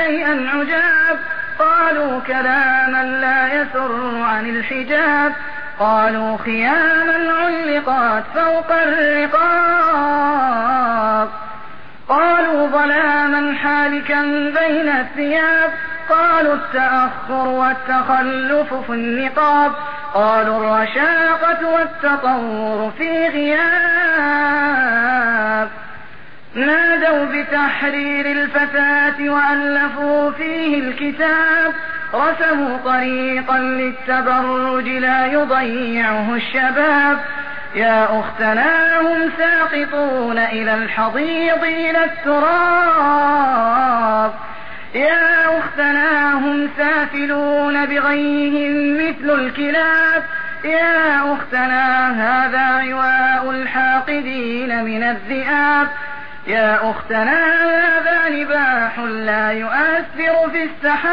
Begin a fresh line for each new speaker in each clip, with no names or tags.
شيئا عجاب قالوا كلاما لا يسر عن الحجاب قالوا خياما علقات فوق الرقاب قالوا ظلاما حالكا بين الثياب قالوا التأخر والتخلف في النقاب قالوا الرشاقة والتطور في غياب نادوا بتحرير الفتاة وألفوا فيه الكتاب رسموا طريقا للتبرج لا يضيعه الشباب يا أختنا هم ساقطون إلى الحضيض إلى التراب يا أختنا هم سافلون بغيهم مثل الكلاب يا أختنا هذا عواء الحاقدين من الذئاب يا أختنا هذا نباح لا يؤثر في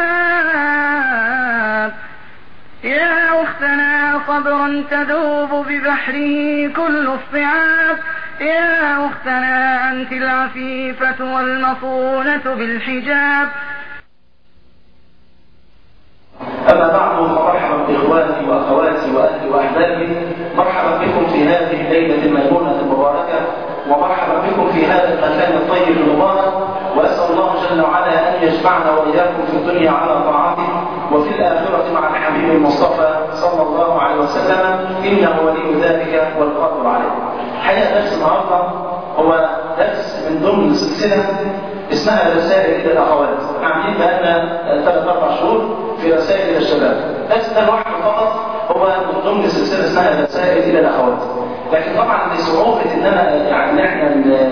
السحاب يا أختنا صبرا تذوب ببحره كل الصعاب يا أختنا أنت العفيفة والمصونة بالحجاب
أما بعد فمرحبا بإخواني وأخواتي وأهلي وأحبابي مرحبا بكم في هذه الليلة الميمونة المباركة ومرحبا بكم في هذا المكان الطيب المبارك وأسأل الله جل وعلا أن يجمعنا وإياكم في الدنيا على طاعته وفي الآخرة مع الحبيب المصطفى صلى الله عليه وسلم إنه ولي ذلك والقادر عليه. الحقيقة درس النهارده هو درس من ضمن سلسلة اسمها رسائل إلى الأخوات. احنا عاملين بقالنا ثلاث أربع شهور في رسائل إلى الشباب. درس ده لوحده فقط هو من ضمن سلسلة اسمها رسائل إلى الأخوات. لكن طبعا لصعوبة ان انا يعني ان احنا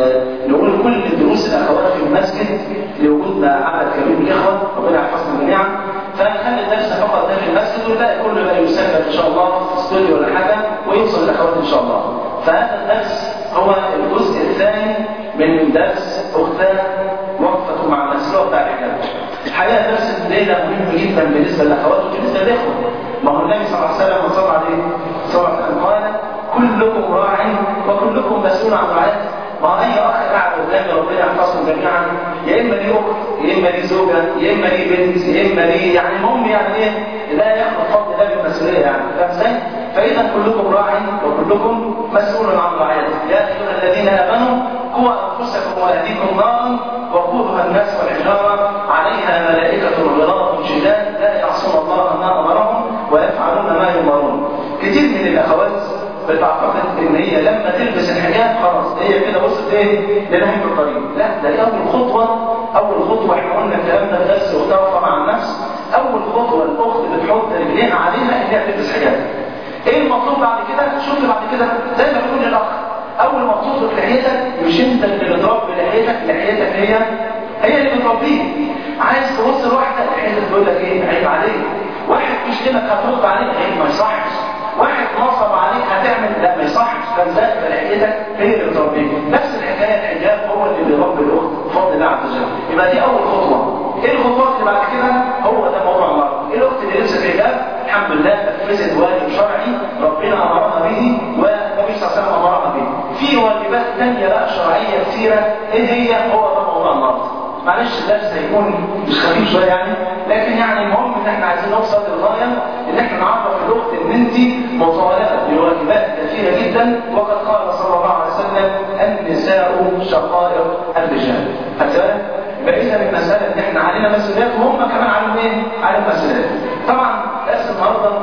نقول كل دروس الاخوات في المسجد لوجودنا عدد كبير من الاخوه ربنا يحفظنا جميعا فنخلي الدرس فقط ده في المسجد والباقي كله بقى يسجل ان شاء الله في استوديو ولا حاجه ويوصل للاخوات ان شاء الله. فهذا الدرس هو الجزء الثاني من درس اختان وقفه مع المسلوع بتاع الحجاب. الحقيقه درس الليله مهم جدا بالنسبه للاخوات وبالنسبه للاخوه. ما هو النبي صلى الله عليه وسلم صلى عليه صلى الله عليه وسلم قال كلكم راع وكلكم مسؤول عن رعايته ما اي اخ قاعد قدامي ربنا يحفظهم جميعا يا اما ليه اخت يا اما ليه زوجه يا اما ليه بنت يا اما ليه يعني المهم يعني ايه لا ياخذ الفضل ده بالمسؤوليه يعني فاهم ازاي؟ فاذا كلكم راع وكلكم مسؤول عن رعايته يا ايها الذين امنوا قوا انفسكم واهليكم نارا وقودها الناس والحجاره عليها ملائكه غلاظ شداد لا يعصون الله ما امرهم ويفعلون ما يؤمرون كثير من الاخوات بتعتقد ان هي لما تلبس الحجاب خلاص هي كده وصلت ايه لنهايه الطريق لا ده دي اول خطوه اول خطوه احنا قلنا الكلام ده في درس وتوفى مع النفس اول خطوه الاخت بتحط رجليها عليها ان هي تلبس حجاب ايه المطلوب بعد كده شوف بعد كده زي ما بيقول الاخ اول ما بتطلق لحيتك مش انت اللي بتربي لحيتك لحيتك هي هي اللي بتربيها عايز تبص لواحده لحيتك تقول لك ايه عيب عليك واحد يشتمك هترد عليه عيب ما يصحش واحد نصب عليك هتعمل لا ما يصحش فلذلك لحيتك هي اللي بتربيك نفس الحكايه الحجاب هو اللي بيربي الاخت بفضل الله عز وجل يبقى دي اول خطوه ايه الخطوات اللي بعد كده هو ده موضوع المرض الاخت اللي لبست حجاب الحمد لله نفذت واجب شرعي ربنا امرنا به والنبي صلى الله عليه وسلم امرنا به في واجبات ثانيه بقى شرعيه كثيره ايه هي هو ده موضوع المرض معلش الدرس هيكون مش خفيف شويه يعني لكن يعني المهم ان احنا عايزين نوصل للغايه ان احنا نعرف الاخت ان انت مطالبه بواجبات كثيره جدا وقد قال صلى الله عليه وسلم النساء شقائق الرجال هتفهم؟ يبقى اذا المساله ان احنا علينا مسؤوليات وهم كمان عليهم ايه؟ عليهم مسؤوليات. طبعا درس النهارده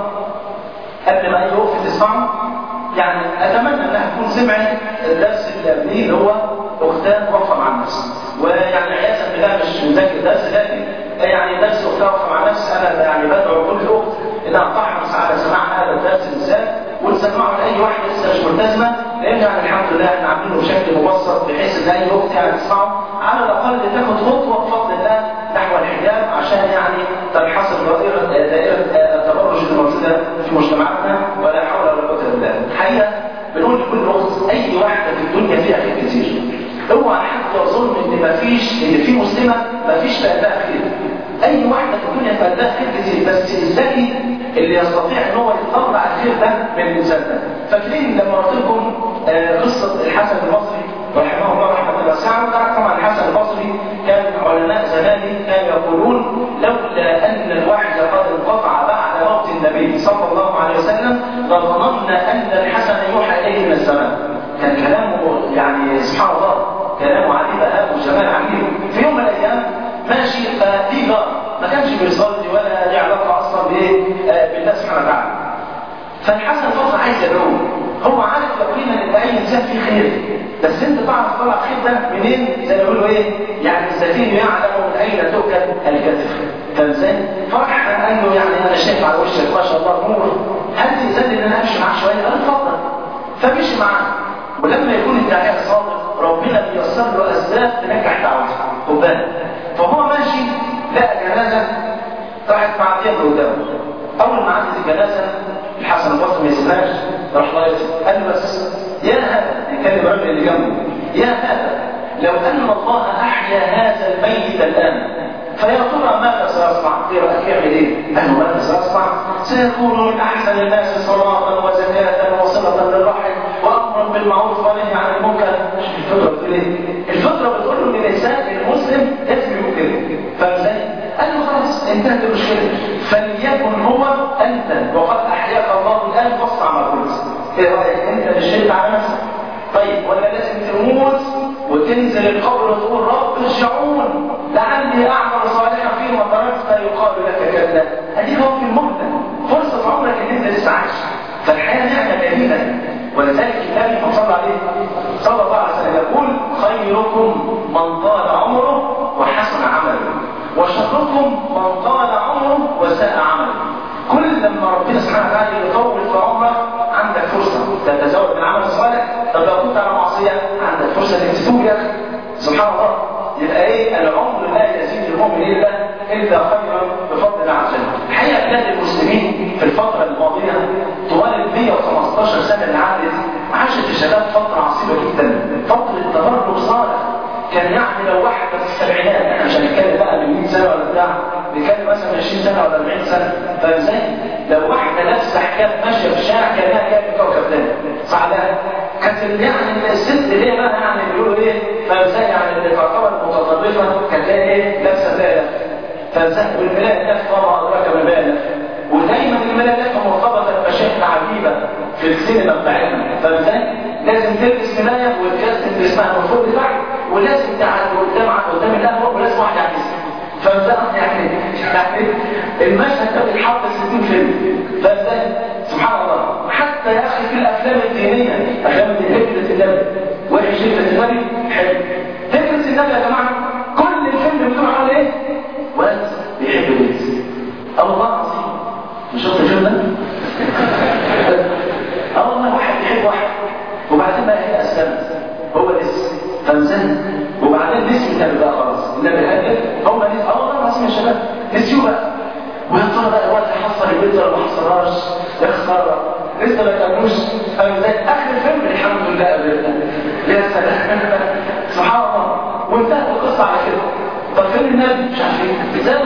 قبل ما اي اخت تسمعه يعني اتمنى انها تكون سمعت الدرس اللي قبليه اللي هو اختان واقفه مع النفس ويعني عياذا بالله مش مذاكر درس لكن يعني درس اختان واقفه مع النفس انا يعني بدعو كل اخت انها تحرص على سماع هذا الدرس بالذات وتسمعه لاي واحده لسه مش ملتزمه لان يعني الحمد لله احنا عاملينه بشكل مبسط بحيث ان اي اخت يعني تسمعه على الاقل تاخد خطوه بفضل الله نحو الحجاب عشان يعني تنحصر دائره دائره التبرج الموجوده في مجتمعاتنا ولا حول ولا قوه الا بالله. الحقيقه بنقول لكل اخت اي واحده في الدنيا فيها خير كتير. اوعى حد يظن ان مفيش ان في مسلمه مفيش في قلبها خير. اي واحده في الدنيا في قلبها خير كتير بس الذكي اللي يستطيع ان هو يطلع الخير ده من الانسان ده. فاكرين لما قلت لكم قصه الحسن البصري رحمه الله رحمه الله واسعه طبعا الحسن البصري كان علماء زمانه كانوا يقولون بيصلي ولا ليه علاقه اصلا بايه آه، بالله سبحانه وتعالى فالحسن البصري عايز يدعوه هو عارف يقينا ان اي انسان فيه خير بس انت تعرف طلع خير ده منين زي ما بيقولوا ايه يعني السفين يعلم من اين تؤكل الكتف فاهم ازاي؟ فراح قال له يعني انا شايف على وشك ما شاء الله نور هل تنزل ان انا امشي معاك شويه؟ قال له اتفضل فمشي معاه ولما يكون الداعيه صادق ربنا بيسر له اسباب تنجح دعوته خد بالك فهو ماشي لقى جنازه راحت معديه من قدامه اول ما عدت الجنازه الحسن البصري ما يسيبهاش راح لايص قال له بس يا هذا يكلم الراجل اللي جنبه يا هذا لو ان الله احيا هذا الميت الان فيا ترى ماذا سيصنع؟ في رايك يعمل ايه؟ قال له ماذا سيصنع؟ سيكون من احسن الناس صلاه وزكاه وصله للرحم وامرا بالمعروف ونهي عن المنكر شوف الفطره بتقول ايه؟ الفطره بتقول له ان الانسان المسلم لازم يكون كده فاهم ازاي؟ قال له خلاص انتهت المشكله فليكن هو انت وقد احياك الله الان فاصنع ما قلت ايه رايك انت مش شلت على نفسك طيب ولا لازم تموت وتنزل القبر وتقول رب ارجعون لعلي اعمل صالحا فيما تركت يقال لك كلا ادي هو في المهله فرصه عمرك ان انت لسه عايش فالحياه نعمه جميله ولذلك النبي صلى الله عليه صلى الله عليه وسلم يقول خيركم من طال عمره وحسن عمله وشركم من طال عمره وساء عمله كل لما ربنا سبحانه وتعالى يطول في عمرك عندك فرصه تتزود من عمل صالح طب لو كنت على معصيه عندك فرصه انك تتوب يا اخي سبحان الله يبقى ايه العمر لا يزيد المؤمن الا الا خيرا بفضل الله عز وجل الحقيقه بلاد المسلمين في الفتره الماضيه طوال ال 115 سنه اللي عدت عاشت الشباب فتره عصيبه جدا فتره تبرج صالح كان يعني لو واحد في السبعينات احنا مش هنتكلم بقى من 100 سنه ولا بتاع بنتكلم مثلا 20 سنه ولا 40 سنه فاهم ازاي؟ لو واحده لابسه حجاب ماشيه في الشارع كانها جايه من كوكب ثاني صح ده؟ كانت يعني الست اللي هي بقى يعني بيقولوا ايه فاهم ازاي يعني اللي تعتبر متطرفه كانت هي ايه لابسه بالغ فاهم ازاي؟ والملايه ده طبعا ادراك بالغ ودايما الملايه ده مرتبطه بمشاكل عجيبه في السينما بتاعتنا فاهم ازاي؟ لازم تلبس ملايه وتلبس اسمها المفروض بتاعك ولازم تعدي قدام قدام القهوه ولازم واحد يعكسها فده يعني يعني المشهد ده بيتحط 60 فيلم فازاي سبحان الله حتى يا اخي في الافلام الدينيه افلام هجره النبي وحش هجره النبي حلو هجره النبي يا جماعه كل الفيلم بيدور على ايه؟ واد بيحب بنت الله العظيم مش شفت الفيلم ده؟ اه والله واحد بيحب واحد وبعدين بقى هي اسلمت هو لسه فمزن وبعدين نسي النبي بقى خلاص النبي هاجر هم نسي اه والله العظيم يا شباب نسيوه بقى ويا ترى بقى الوقت حصل البنت ولا ما حصلهاش يا خساره لسه ما كانوش فمزن اخر الفيلم الحمد لله قابلنا يا سلام سبحان الله وانتهت القصه على كده طب فين النبي مش عارف ايه ازاي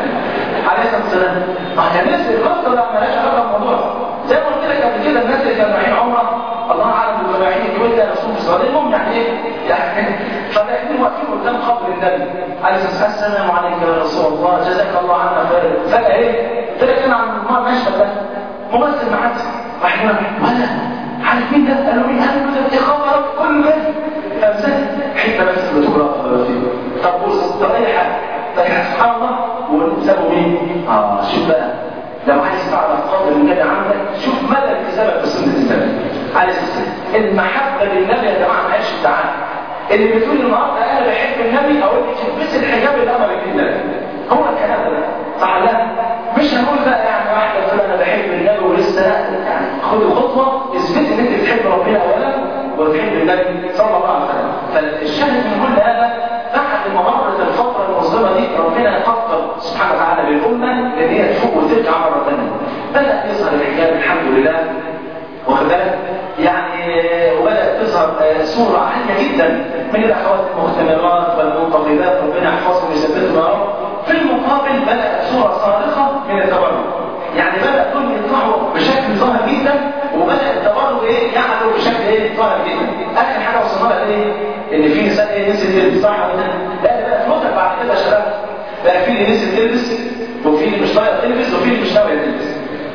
عليه الصلاه والسلام ما كان نسي القصه ده مالهاش علاقه بالموضوع زي ما قلت لك قبل كده الناس اللي كانوا رايحين عمره الله اعلم باللي رايحين الكويت ده نفسهم في السعوديه المهم يعني ايه يعني فالاثنين واقفين قدام قبر النبي عليه الصلاه والسلام السلام عليك يا رسول الله جزاك الله عنا خير فجاه ايه طلع كان عن المشهد ده ممثل معدي راح يقول ولا عارف مين ده؟ قالوا مين؟ قالوا ده يا خبر كل ده فازاي؟ حته بس فوتوغراف طب بص طب اي حاجه طيب سبحان الله وسابوا مين؟ اه شوف بقى لو عايز تعرف قدر النبي عندك شوف مدى التزامك بسنه النبي عليه السلام المحبه للنبي يا جماعه ما هيش تعالى اللي بتقول النهارده انا بحب النبي او اللي تلبس الحجاب اللي امرك بالنبي هو الكلام ده صح لا مش هنقول بقى يعني واحده تقول انا بحب النبي ولسه يعني خدي خطوه اثبتي ان انت بتحب ربنا اولا وتحب النبي صلى الله عليه وسلم فالشاهد من كل هذا بعد ما مرت الفتره المظلمه دي ربنا يقدر سبحانه وتعالى للامه ان هي تفوق وترجع مره ثانيه بدا يظهر الحجاب الحمد لله واخد بالك يعني وبدات تظهر صوره عاليه جدا من الاخوات المختمرات والمنتقدات ربنا يحفظهم ويثبتهم يا رب في المقابل بدات صوره صارخه من التبرج يعني بدا دول يطلعوا بشكل ظاهر جدا وبدا التبرج ايه يعلو بشكل ايه ظاهر جدا اخر حاجه وصلنا لها ايه ان في نساء ايه نسيت تلبس صح ولا لا لا بقى فلوسك بعد كده يا شباب بقى في اللي نسيت تلبس وفي اللي مش طايق تلبس وفي اللي مش ناوي تلبس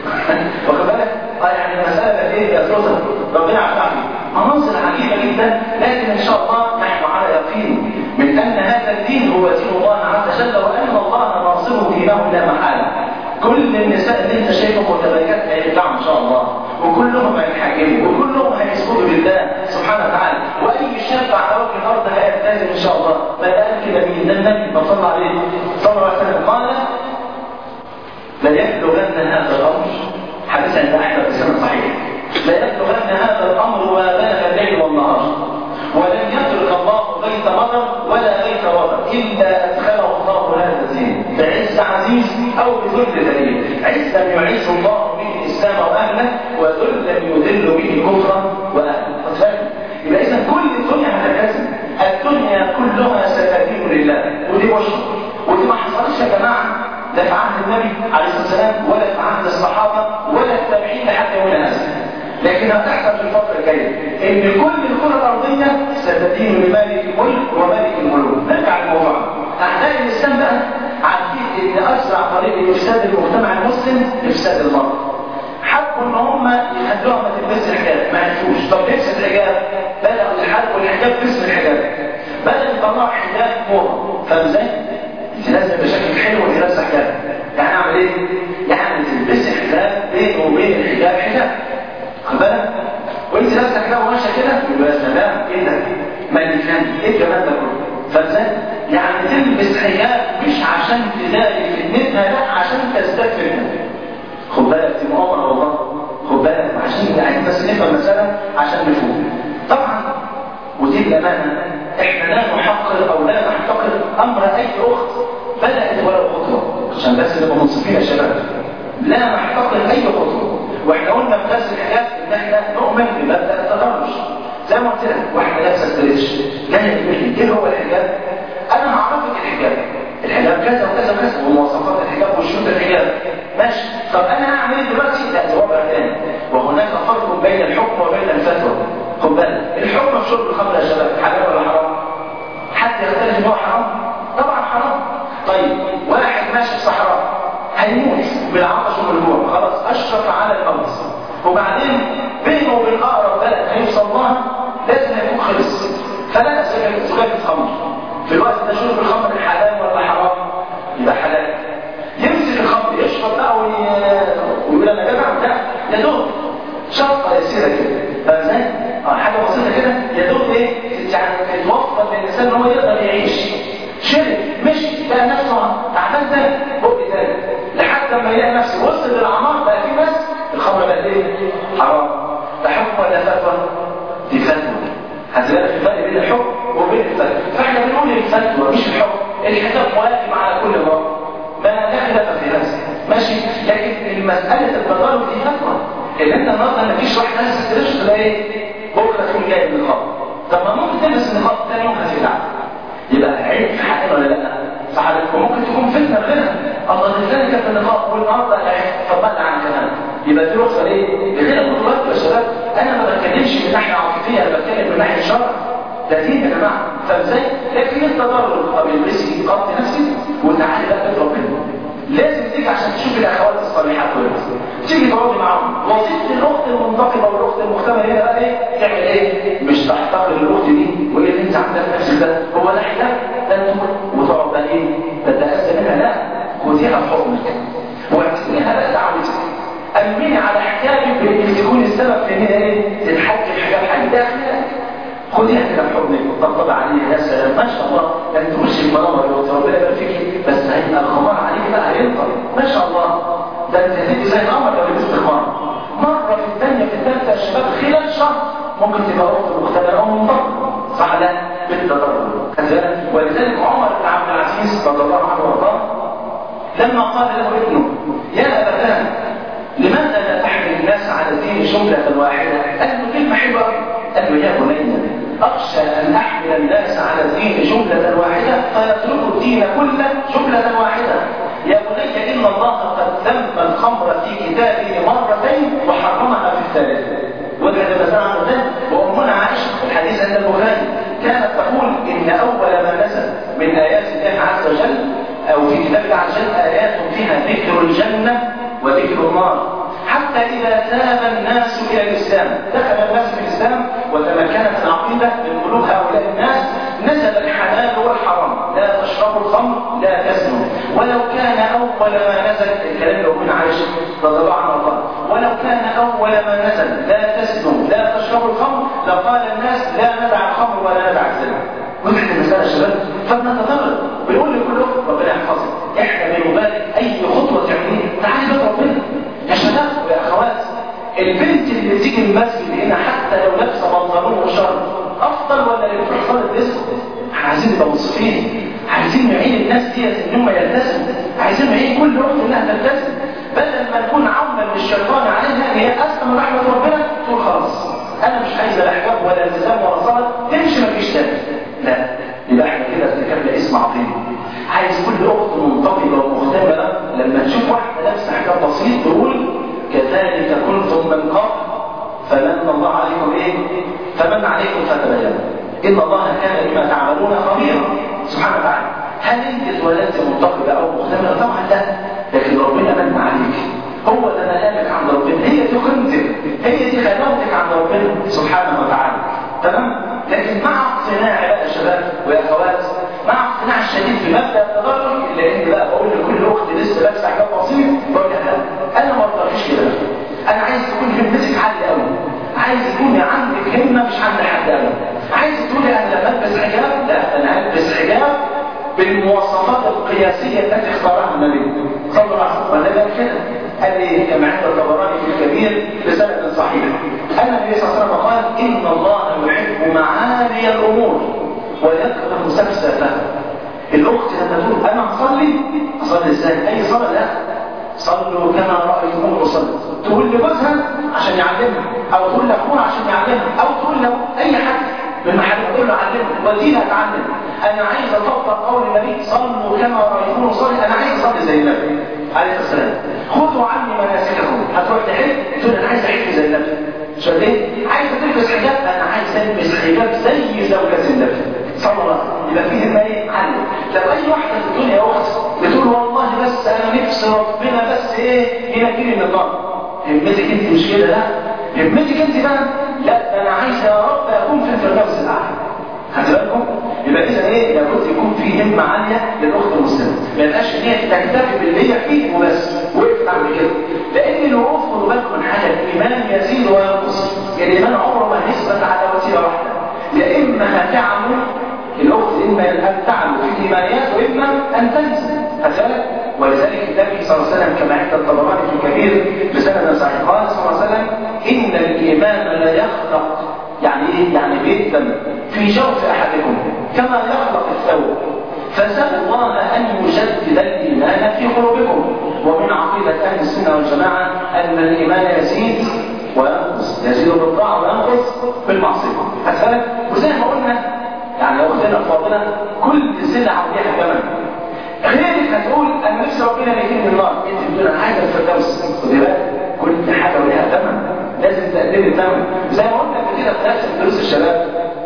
واخد بالك اه يعني المساله بقت ايه يا فلوسك ربنا يعفو مناظر عجيبه جدا لكن ان شاء الله نحن على يقين من ان هذا الدين هو دين الله عز وجل وان الله ناصره دينه لا وكلهم هيتحاكموا وكلهم هيسجدوا لله سبحانه وتعالى واي شاب على وجه الارض هيلتزم ان شاء الله ما قال كده مين ده النبي ما صلى عليه صلى الله عليه وسلم قال لا يبلغن هذا الامر حديث عند احمد بسند صحيح لا يبلغن هذا الامر وبلغ الليل والنهار ولن يترك الله بيت مطر ولا بيت وطر الا ادخله الله هذا الدين بعز عزيز او بذل ذليل عزا يعز الله به الاسلام واهله وذلا يذل به الكفر واهله فتفهم يبقى اذا كل الدنيا هتلتزم الدنيا كلها ستدين لله ودي وشر ودي ما حصلش يا جماعه لا في عهد النبي عليه الصلاه والسلام ولا في عهد الصحابه ولا التابعين لحد يومنا هذا لكن هتحصل في الفتره الجايه ان كل الكره الارضيه ستدين لمالك الملك ومالك الملوك نرجع للموضوع اعداء الاسلام بقى عارفين ان اسرع طريق لافساد المجتمع المسلم افساد المرأة حبوا ان هم يخلوها ما تلبسش الحجاب ما عرفوش طب لبس الحجاب بدأوا يحاربوا الحجاب باسم الحجاب بدأوا يطلعوا حجاب موضه فاهم ازاي؟ انت لازم بشكل حلو وانت لابسه حجاب يعني اعمل ايه؟ يعني تلبسي حجاب بينه وبين الحجاب حجاب خد بالك؟ وانت لابسه حجاب وماشيه كده يبقى يا سلام ايه ده؟ ملكان ايه الجمال ده كله؟ فازاي؟ يعني تلبس حجاب مش عشان تداري فتنتها لا عشان تزداد فتنتها خد بالك دي مؤامره والله خد بالك عشان يعني بس نفهم المساله عشان نفهم طبعا ودي الامانه احنا لا نحقر او لا نحتقر امر اي اخت بدات ولو خطوه عشان بس نبقى منصفين يا شباب لا نحتقر اي خطوه واحنا قلنا في درس الحجاب ان احنا نؤمن بمبدا التدرج زي ما قلت لك واحده لابسه ستريتش لا يهمني ايه هو الحجاب انا هعرفك الحجاب الحجاب كذا وكذا وكذا ومواصفات الحجاب وشروط الحجاب ماشي طب انا هعمل ايه دلوقتي لا ده وضع ثاني وهناك فرق بين الحكم وبين الفتوى خد بالك الحكم في شرب الخمر يا شباب حلال ولا حرام حد يختلف ان هو حرام طبعا حرام طيب واحد ماشي في صحراء هيموت بالعطش والجوع خلاص اشرف على الموت وبعدين بينه وبين اقرب بلد هيوصل لها لازم يكون خلص فلا زجاجة خمر في الوقت ده شرب الخمر حلال ولا حرام يبقى حلال يمسك الخمر يشرب بقى ويقول انا جدع لا يا دوب شطه يسيره كده فاهم ازاي؟ اه حاجه بسيطه كده يا دوب ايه يعني تتوفر للانسان ان هو يقدر يعيش شرب مشي لقى نفسه تعبان تاني بق تاني لحد لما يلاقي نفسه وصل للعمار بقى في بس الخمر بقت ايه؟ حرام ده حكم ولا فتوى؟ دي فتوى هتلاقي في فرق بين الحكم وبين الفتوى فاحنا بنقول الفتوى مش الحكم الحجاب واجب على كل امرأة ما لا خلاف في نفسه ماشي لكن المسألة التضارب دي فتوى ان انت النهارده ما تجيش واحد ناس تدرس تلاقي ايه بكره تكون جايب النقاب طب ما ممكن تلبس النقاب ثاني يوم هتقلع يبقى عيب في حقنا ولا لا صح وممكن تكون فتنه غيرها الله الثاني كانت النقاب والنهارده طبقنا عن كلام يبقى دي رخصه ليه؟ غير البطولات يا شباب انا ما بتكلمش من ناحيه عاطفيه انا بتكلم من ناحيه شرع ده دين يا جماعه فازاي؟ لكن التضرر طب البسي قبض نفسك وتعالي بقى بيت ربنا لازم تيجي عشان تشوف الاخوات الصالحات دول تيجي تقعدي معاهم وظيفه الاخت المنتقبه والاخت المختمره هنا بقى ايه؟ تعمل ايه؟ مش تحتقر الاخت دي وايه اللي انت عاملاه في نفسك ده؟ هو ده حجاب؟ ده انت وتقعد بقى ايه؟ تتأذى منها لا خديها في حكمك واعتبريها بقى دعوتك أمني على حجابك بانك تكون السبب في ان ايه؟ تتحج الحجاب حاجه داخلك خديها كده بحضنك وطبطب عليها يا سلام ما شاء الله ده انت وش المنور لو ربنا يبارك فيك بس هيبقى الخمار عليك بقى هينطر ما شاء الله ده انت هتبقي زي القمر لو لبست خمار مره في الثانيه في الثالثه الشباب خلال شهر ممكن تبقى اخت مختلفه او منطقه صح لا بالتضرر ولذلك عمر بن عبد العزيز رضي الله عنه وارضاه لما قال له ابنه يا ابتاه لماذا لا تحمل الناس على الدين جمله واحده؟ قال له كلمه حلوه قال له يا بني أخشى أن أحمل الناس على الدين جملة واحدة فيتركوا الدين كله جملة واحدة يا بني إن الله قد ذم الخمر في كتابه مرتين وحرمها في الثالثة وجد مثلا عن ذلك وأمنا عائشة الحديث عند البخاري كانت تقول إن أول ما نزل من آيات الله عز وجل أو في كتاب الله عز وجل آيات فيها ذكر الجنة وذكر النار حتى إذا تاب الناس إلى الإسلام دخل الناس في الإسلام وتمكنت العقيدة من قلوب هؤلاء الناس نزل الحلال والحرام لا تشربوا الخمر لا تزنوا ولو كان اول ما نزل الكلام اللي قلنا عائشه رضي الله عنها وارضاها ولو كان اول ما نزل لا تزنوا لا تشربوا الخمر لقال الناس لا ندع الخمر ولا ندع الزنا وضحت المساله يا شباب فبنتطرق بنقول لكل اخت ربنا يحفظك احنا بنبالغ اي خطوه تعمليها تعالي بقى ربنا يا شباب ويا اخوات البنت اللي بتيجي المسجد هنا حتى لو لابسه بنطلون وشرب افضل ولا اللي بتروح صلاه ديسكو احنا عايزين نبقى منصفين عايزين نعين الناس ديت ان هم يلتزموا عايزين نعين كل اخت انها تلتزم بدل ما نكون عونا للشيطان عليها ان هي اسلم من رحمه ربنا تقول خلاص انا مش عايزه لا حجاب ولا التزام ولا صلاه تمشي ما فيش تاني لا يبقى احنا كده ارتكبنا اسم عظيم عايز كل اخت منتقبه ومختبره لما تشوف واحده لابسه حجاب بسيط تقول كذلك كنتم من قبل فمن الله عليكم ايه فمن عليكم فتبينوا ان الله كان بما تعملون خبيرا سبحانه وتعالى هل انت اتولدت منتقبه او مختبره طبعا لا لكن ربنا من عليك هو ده مقامك عند ربنا هي دي قيمتك هي دي خدمتك عند ربنا سبحانه وتعالى تمام لكن مع اقتناعي بقى يا شباب ويا اخوات مع اقتناع الشديد في مبدا التدرج اللي انت بقى بقول لكل اخت لسه لابسه حجاب بسيط بقول لها انا ما ارضاكيش كده انا عايز تكون همتك عاليه قوي عايز يكون عندك همه مش عند حد قوي عايز تقولي انا لما البس حجاب لا انا هلبس حجاب بالمواصفات القياسيه التي اختارها النبي صلى الله عليه وسلم ولا كده قال لي كما عند الطبراني في الكبير بسند صحيح ان النبي صلى الله عليه وسلم قال ان الله يحب معالي الامور ويكره سفسفها الاخت لما تقول انا اصلي اصلي ازاي اي صلاه لا صلوا كما رايتموه اصلي تقول لجوزها عشان يعلمها او تقول لاخوها عشان يعلمها او تقول له اي حد من محل تقول له علمها وديها اتعلم انا عايز اطبق قول النبي صلوا كما رايتموه اصلي انا عايز اصلي زي النبي عليه السلام خذوا عني مناسككم هتروح تحج تقول انا عايز احج زي النبي مش ايه عايز تلبس حجاب انا عايز البس حجاب زي زوجة النبي صلى الله عليه وسلم يبقى فيه ما يتعلم لو اي واحده في الدنيا يا اخت بتقول والله بس انا نفسي ربنا بس ايه ينجيني من النار همتك انت مش كده لا همتك انت بقى لا انا عايز يا رب اكون في الفردوس الاعلى خدوا بالكم يبقى اذا ايه لابد يكون في همه عاليه للاخت المسلمه ما يبقاش ان هي تكتفي باللي هي فيه وبس وقفت عند كده لان الوقوف خدوا بالكم من حاجه الايمان يزيد وينقص الايمان عمره ما هيثبت على وتيره واحده يا اما هتعمل الاخت اما ان تعمل في الايمانيات واما ان تنسى هذا ولذلك النبي صلى الله عليه وسلم كما عند الطبراني في الكبير بسند صحيح قال صلى الله عليه وسلم ان الايمان لا يخلق يعني ايه يعني بيتم في جوف احدكم كما يخلق الثوب فسأل الله أن يجدد الإيمان في قلوبكم ومن عقيدة أهل السنة والجماعة أن الإيمان يزيد وينقص يزيد بالطاعة وينقص بالمعصية أسفلت وزي ما قلنا يعني لو أختنا الفاضلة كل سلعة وليها ثمن غيرك هتقول أنا نفسي ربنا يكفيني من النار أنت بتقول أنا عايز الفردوس خدي بالك كل حاجة وليها ثمن لازم تقدمي الثمن زي ما قلنا قبل كده في درس دروس الشباب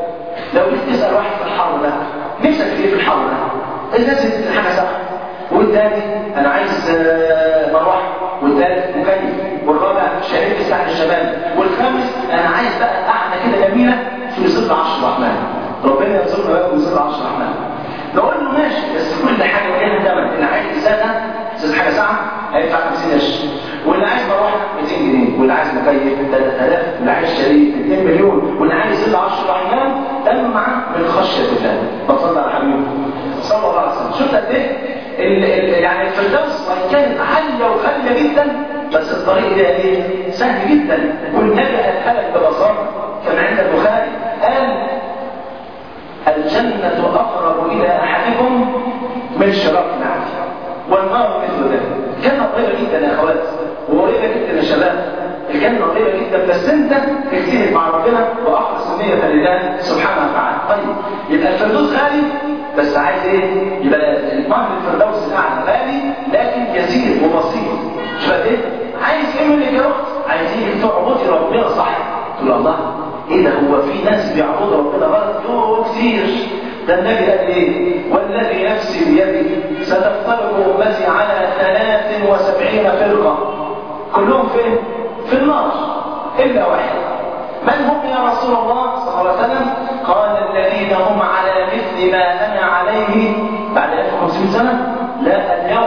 لو جيت تسأل واحد في الحر ده نفسك في ايه في الحر ده؟ الناس بتدي حاجه صح والتاني انا عايز مروحه والتالت مكيف والرابع شريك الساحل الشمالي والخامس انا عايز بقى قاعده كده جميله في ظل عرش الرحمن ربنا يرزقنا بقى في ظل عرش الرحمن نقول له ماشي بس كل حاجه وليها ثمن اللي عايز ازازه ازازه حاجه ساعه هيدفع 50 قرش واللي عايز مروحه 200 جنيه واللي عايز مكيف 3000 واللي عايز شريك 2 مليون واللي عايز ظل عرش الرحمن دمع من خشيه الله بصلي على حبيبي صلى الله عليه وسلم شفت قد ايه يعني الفردوس وان كانت عاليه وغاليه جدا بس الطريق ده ايه سهل جدا والنبي قالها لك ببساطه كما عند البخاري قال الجنة أقرب إلى أحدكم من شراك نعل والنار مثل ذلك الجنة قريبة جدا يا أخوات وقريبة جدا يا شباب الجنة قريبة جدا بس أنت اجتهد مع ربنا وأخلص النية لله سبحانه وتعالى طيب يبقى الفردوس غالي بس عايز ايه؟ يبقى المعنى الفردوس الأعلى غالي لكن يسير وبسيط شوف ايه؟ عايز ايه منك يا أخت؟ عايزين تعبدي ربنا صح تقول الله ايه ده هو في ناس بيعبدوا ربنا غلط يوه كتير ده النبي قال ايه والذي نفسي بيده ستفترق امتي على 73 فرقه كلهم فين في النار الا واحد من هم يا رسول الله صلى الله عليه وسلم قال الذين هم على مثل ما انا عليه بعد 1500 سنه لا اليوم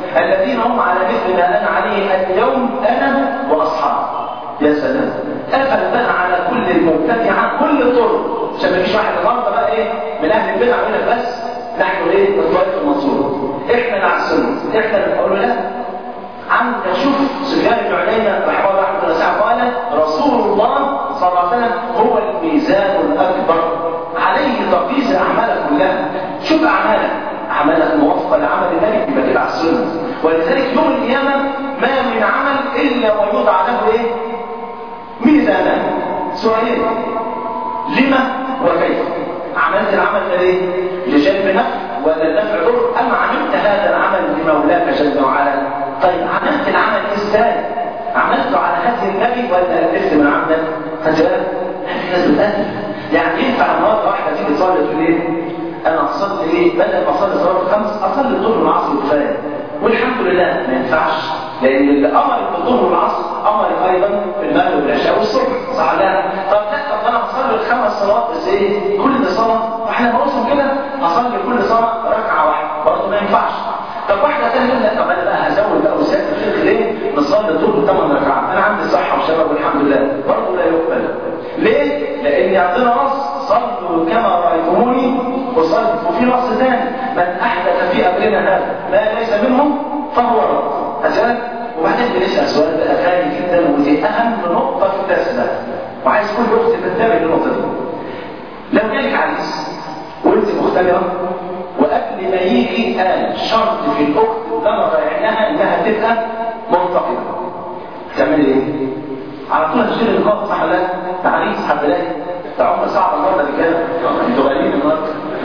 الذين هم على مثل ما انا عليه اليوم انا واصحابي يا سلام قفل بقى على كل المبتدع كل الطرق عشان ما فيش واحد النهارده بقى ايه من اهل البدع يقول لك بس نحن ايه الطائفه المنصوره احنا مع السنه احنا اللي نقول لا عم شوف سفيان بن عيينه رحمه الله رحمه الله قال رسول الله صلى الله عليه وسلم هو الميزان الاكبر عليه تقيس الاعمال كلها شوف اعمالك اعمالك موافقه لعمل النبي يبقى تبع السنه ولذلك يوم القيامه ما من عمل الا ويوضع له ايه؟ ميزانا سؤالين لما وكيف عملت العمل ده ليه؟ لجلب نفع ولا النفع ضر ام عملت هذا العمل لمولاك جل وعلا طيب عملت العمل ازاي عملته على هدي النبي ولا الفت من عملك خدت بالك الناس بتقلب يعني ينفع النهارده واحده تيجي تصلي تقول ايه انا اصلي ايه بدل ما اصلي صلاه الخمس اصلي الظهر والعصر كفايه والحمد لله ما ينفعش لان اللي امر بالظهر والعصر امر ايضا بالمغرب والعشاء والصبح صح لا طب لا طب انا هصلي الخمس صلوات بس ايه كل صلاه واحنا بنوصل كده هصلي كل صلاه ركعه واحده برضه ما ينفعش طب واحده ثانيه تقول لا طب انا بقى هزود بقى وسيادة الشيخ ليه نصلي الظهر ثمان ركعات انا عندي صحه وشباب والحمد لله برضه لا يقبل ليه؟ لان عندنا نص صلوا كما رايتموني وصلوا وفي نص ثاني من احدث في امرنا هذا ما ليس منهم فهو رد عشان وبعدين بنسال سؤال بقى غالي جدا ودي اهم نقطه في الدرس ده وعايز كل اخت تنتبه للنقطه دي لو جالك عريس وانت مختبره وقبل ما يجي قال شرط في الاخت اللي انا رايحناها انها تبقى منتقده تعمل ايه؟ على طول هتشيل النقط صح ولا لا؟ تعريس حبلاقي ده عمر صعب النهارده رجاله انتوا غاليين النهارده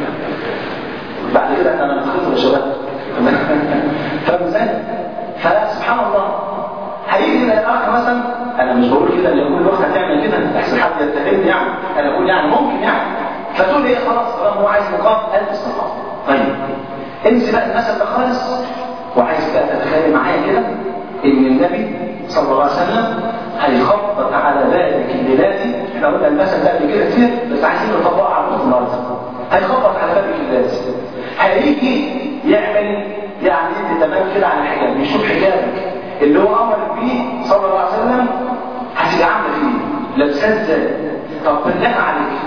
بعد كده احنا هنتخطب يا شباب فاهم ازاي؟ فسبحان الله هيجي الاخ مثلا انا مش بقول كده ان كل اخت هتعمل كده احسن حد يتهمني يعني انا بقول يعني ممكن يعني فتقول ايه خلاص طالما هو عايز نقاط البس نقاط طيب انسي بقى المثل ده خالص وعايز بقى تتخيل معايا كده ان النبي صلى الله عليه وسلم هيخبط على ذلك الليلاتي احنا قلنا المثل ده قبل كده كتير بس عايزين نطبقه على النهارده هيخبط على بابك الليلاتي هيجي يعمل يعني انت تمام كده على الحجاب يشوف حجابك اللي هو امرك بيه صلى الله عليه وسلم هتبقى عامله فيه لابساه ازاي طب بالله عليك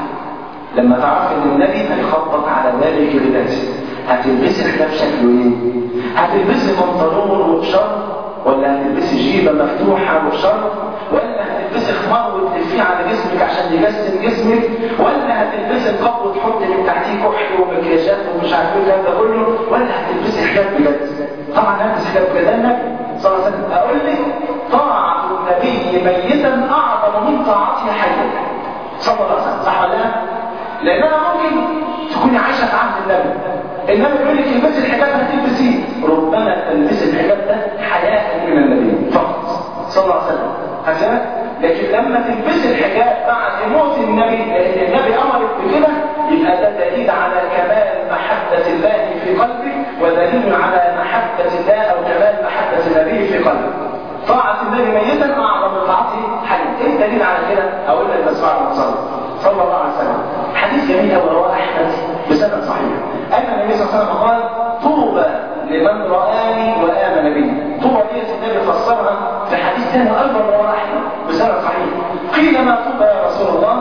لما تعرف ان النبي هيخبط على بابك الليلاتي هتلبسي حجاب شكله ايه هتلبسي بنطلون وبشرط ولا هتلبسي جيبه مفتوحه وبشرط ولا هتلبسي خمار وتلفيه على جسمك عشان يجسم جسمك ولا هتلبسي القب وتحطي من تحتيه كحل ومكياجات ومش عارف ايه الكلام ده كله ولا هتلبسي حجاب بجد طبعا هلبس حجاب بجد النبي صلى الله عليه وسلم اقول لك طاعه النبي ميتا اعظم من طاعته حيا صلى الله عليه وسلم صح ولا لا؟ لان انا ممكن تكوني عايشه في عهد النبي النبي بيقول لك البسي الحجاب هتلبسيه ربما تلبسي الحجاب ده حياء من النبي فقط صلى الله عليه وسلم عشان لكن لما تلبسي الحجاب بعد موت النبي لان النبي امرك بكده يبقى ده دليل على كمال محبه الله في قلبك ودليل على محبه الله او كمال محبه النبي في قلبك طاعة النبي ميتا أعظم من طاعته حيا، إيه الدليل على كده؟ أقول لك بس بعد ما صلى صلى الله عليه وسلم. حديث جميل أوي رواه أحمد بسند صحيح. أن النبي صلى الله عليه وسلم قال: طوبى لمن رآني وآمن بي. طوبى دي النبي فسرها في حديث ثاني أيضا رواه أحمد بسند صحيح. قيل ما طوبى يا رسول الله؟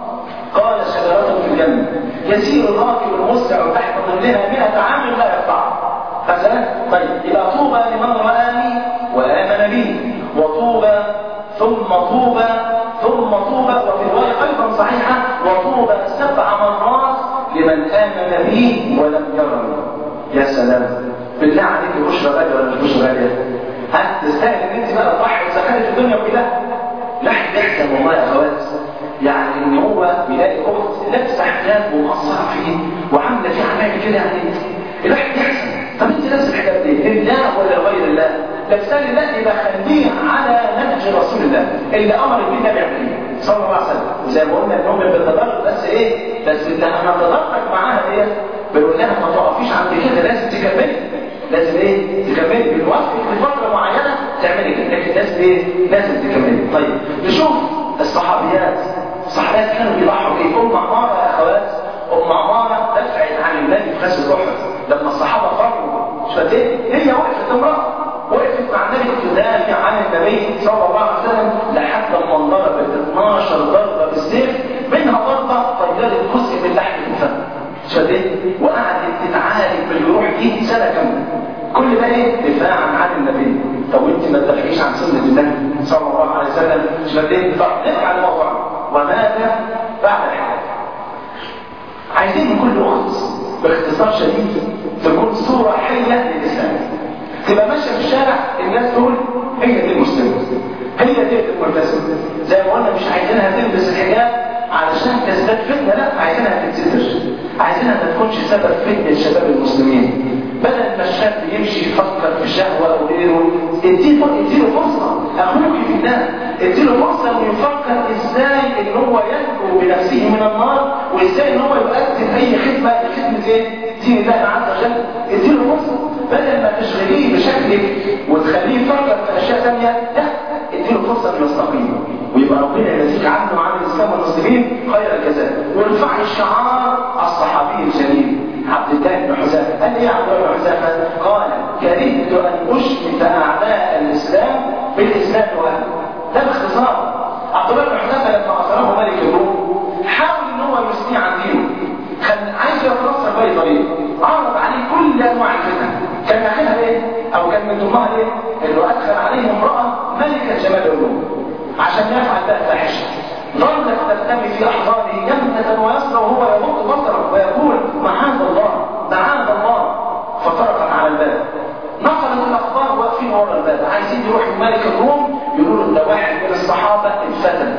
قال شجرة في الجنة يسير الراكب المسرع تحت ظلها 100 عام لا يقطعها. مثلا طيب يبقى طوبى لمن رآني وآمن بي وطوبى ثم طوبى ثم طوبى وفي رواية أيضا صحيحة وطوبى سبع مرات لمن آمن بي ولم يرني يا سلام بالله عليك بشرى غالية ولا مش بشرى غالية؟ ها تستاهل ان انت بقى تضحي وتسخري في الدنيا كلها؟ لا يحزن والله يا اخوات يعني ان هو بيلاقي اخت لابسه حجاب ومقصره فيه وعامله فيه عمايل كده يعني الواحد يحزن طب انت لابسه الحجاب ليه؟ لله ولا لغير الله؟ لابسه لله يبقى خليه على نهج رسول الله اللي امر بيه النبي عليه صلى الله عليه وسلم وزي ما قلنا نؤمن بالتدرج بس ايه؟ بس انت لما تدرج معاها ديت بنقول لها ما تقفيش عند كده لازم تكملي لازم ايه؟ تكملي بنوافقك لفتره معينه تعملي كده لكن لازم ايه؟ لازم تكملي طيب نشوف الصحابيات الصحابيات كانوا بيضحوا ايه؟ ام عماره يا اخوات ام عماره دفعت عن النبي في غزوه احد لما الصحابه خرجوا مش فاكرين هي وقفت امراه شديد وقعدت تتعالج بالجروح دي سنه كامله كل ده ايه دفاعا عن النبي طب انت ما تدافعيش عن سنه النبي صلى الله عليه وسلم شديد طب نرجع للموضوع وماذا بعد الحياه عايزين من كل اخت باختصار شديد تكون صوره حيه للاسلام تبقى ماشيه في الشارع الناس تقول هي دي المسلمه هي دي الملتزمه زي ما قلنا مش عايزينها تلبس الحجاب علشان تزداد فتنه لا عايزينها تتستر عايزينها ما تكونش سبب فتنه لشباب المسلمين بدل ما الشاب يمشي يفكر في شهوه او غيره اديله اديله فرصه اخوك في الله اديله فرصه انه يفكر ازاي ان هو ينجو بنفسه من النار وازاي ان هو يؤدي اي خدمه لخدمه ايه؟ دين الله عز وجل اديله فرصه بدل ما تشغليه بشكلك وتخليه يفكر في اشياء ثانيه لا اديله فرصه انه يستقيم ويبقى ربنا يجازيك عنه وعن الاسلام والمسلمين خير الجزاء وارفعي شعار الصحابي الجليل عبد الله بن حذافه قال ايه عبد الله بن حذافه؟ قال كرهت ان اشمت اعداء الاسلام بالاسلام واهله ده باختصار عبد الله بن حذافه لما اثره ملك الروم حاول ان هو يثنيه عن دينه كان عايز يتنصر باي طريقه عرض عليه كل انواع الفتن كان داخلها ايه او كان من ضمنها ايه انه ادخل عليه امراه ملكه جمال الروم عشان يفعل بقى فاحشه ظلت ترتمي في احضانه يمنة ويسرى وهو يغض بصره ويقول معاذ الله معاذ الله فطرقت على الباب نقلت الاخبار واقفين ورا الباب عايزين يروحوا ملك الروم يقولوا له ده واحد من الصحابه اتفتن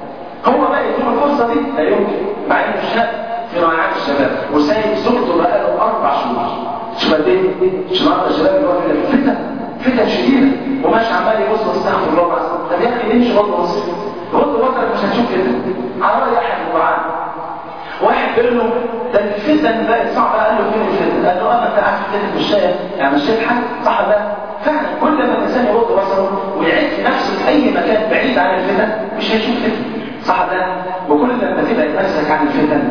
هو بقى يديله الفرصه دي لا يمكن مع انه شاب في رعاية الشباب وسايب زوجته بقى له اربع شهور شوف قد ايه شوف النهارده الشباب اللي هو في فتن فتن شديده وماشي عمال يبص استغفر الله العظيم طب يا اخي امشي غض بصرك غض بصرك مش هتشوف فتن على راي احد الدعاء واحد بيقول له ده الفتن بقت صعبه قال له فين الفتن؟ قال له اما انت قاعد في فتن في الشارع يعني مش شايف حاجه صح ده؟ فعلا كل ما الانسان يغض بصره ويعيش في نفسه في اي مكان بعيد عن الفتن مش هيشوف فتن صح ده؟ وكل لما تبعد نفسك عن الفتن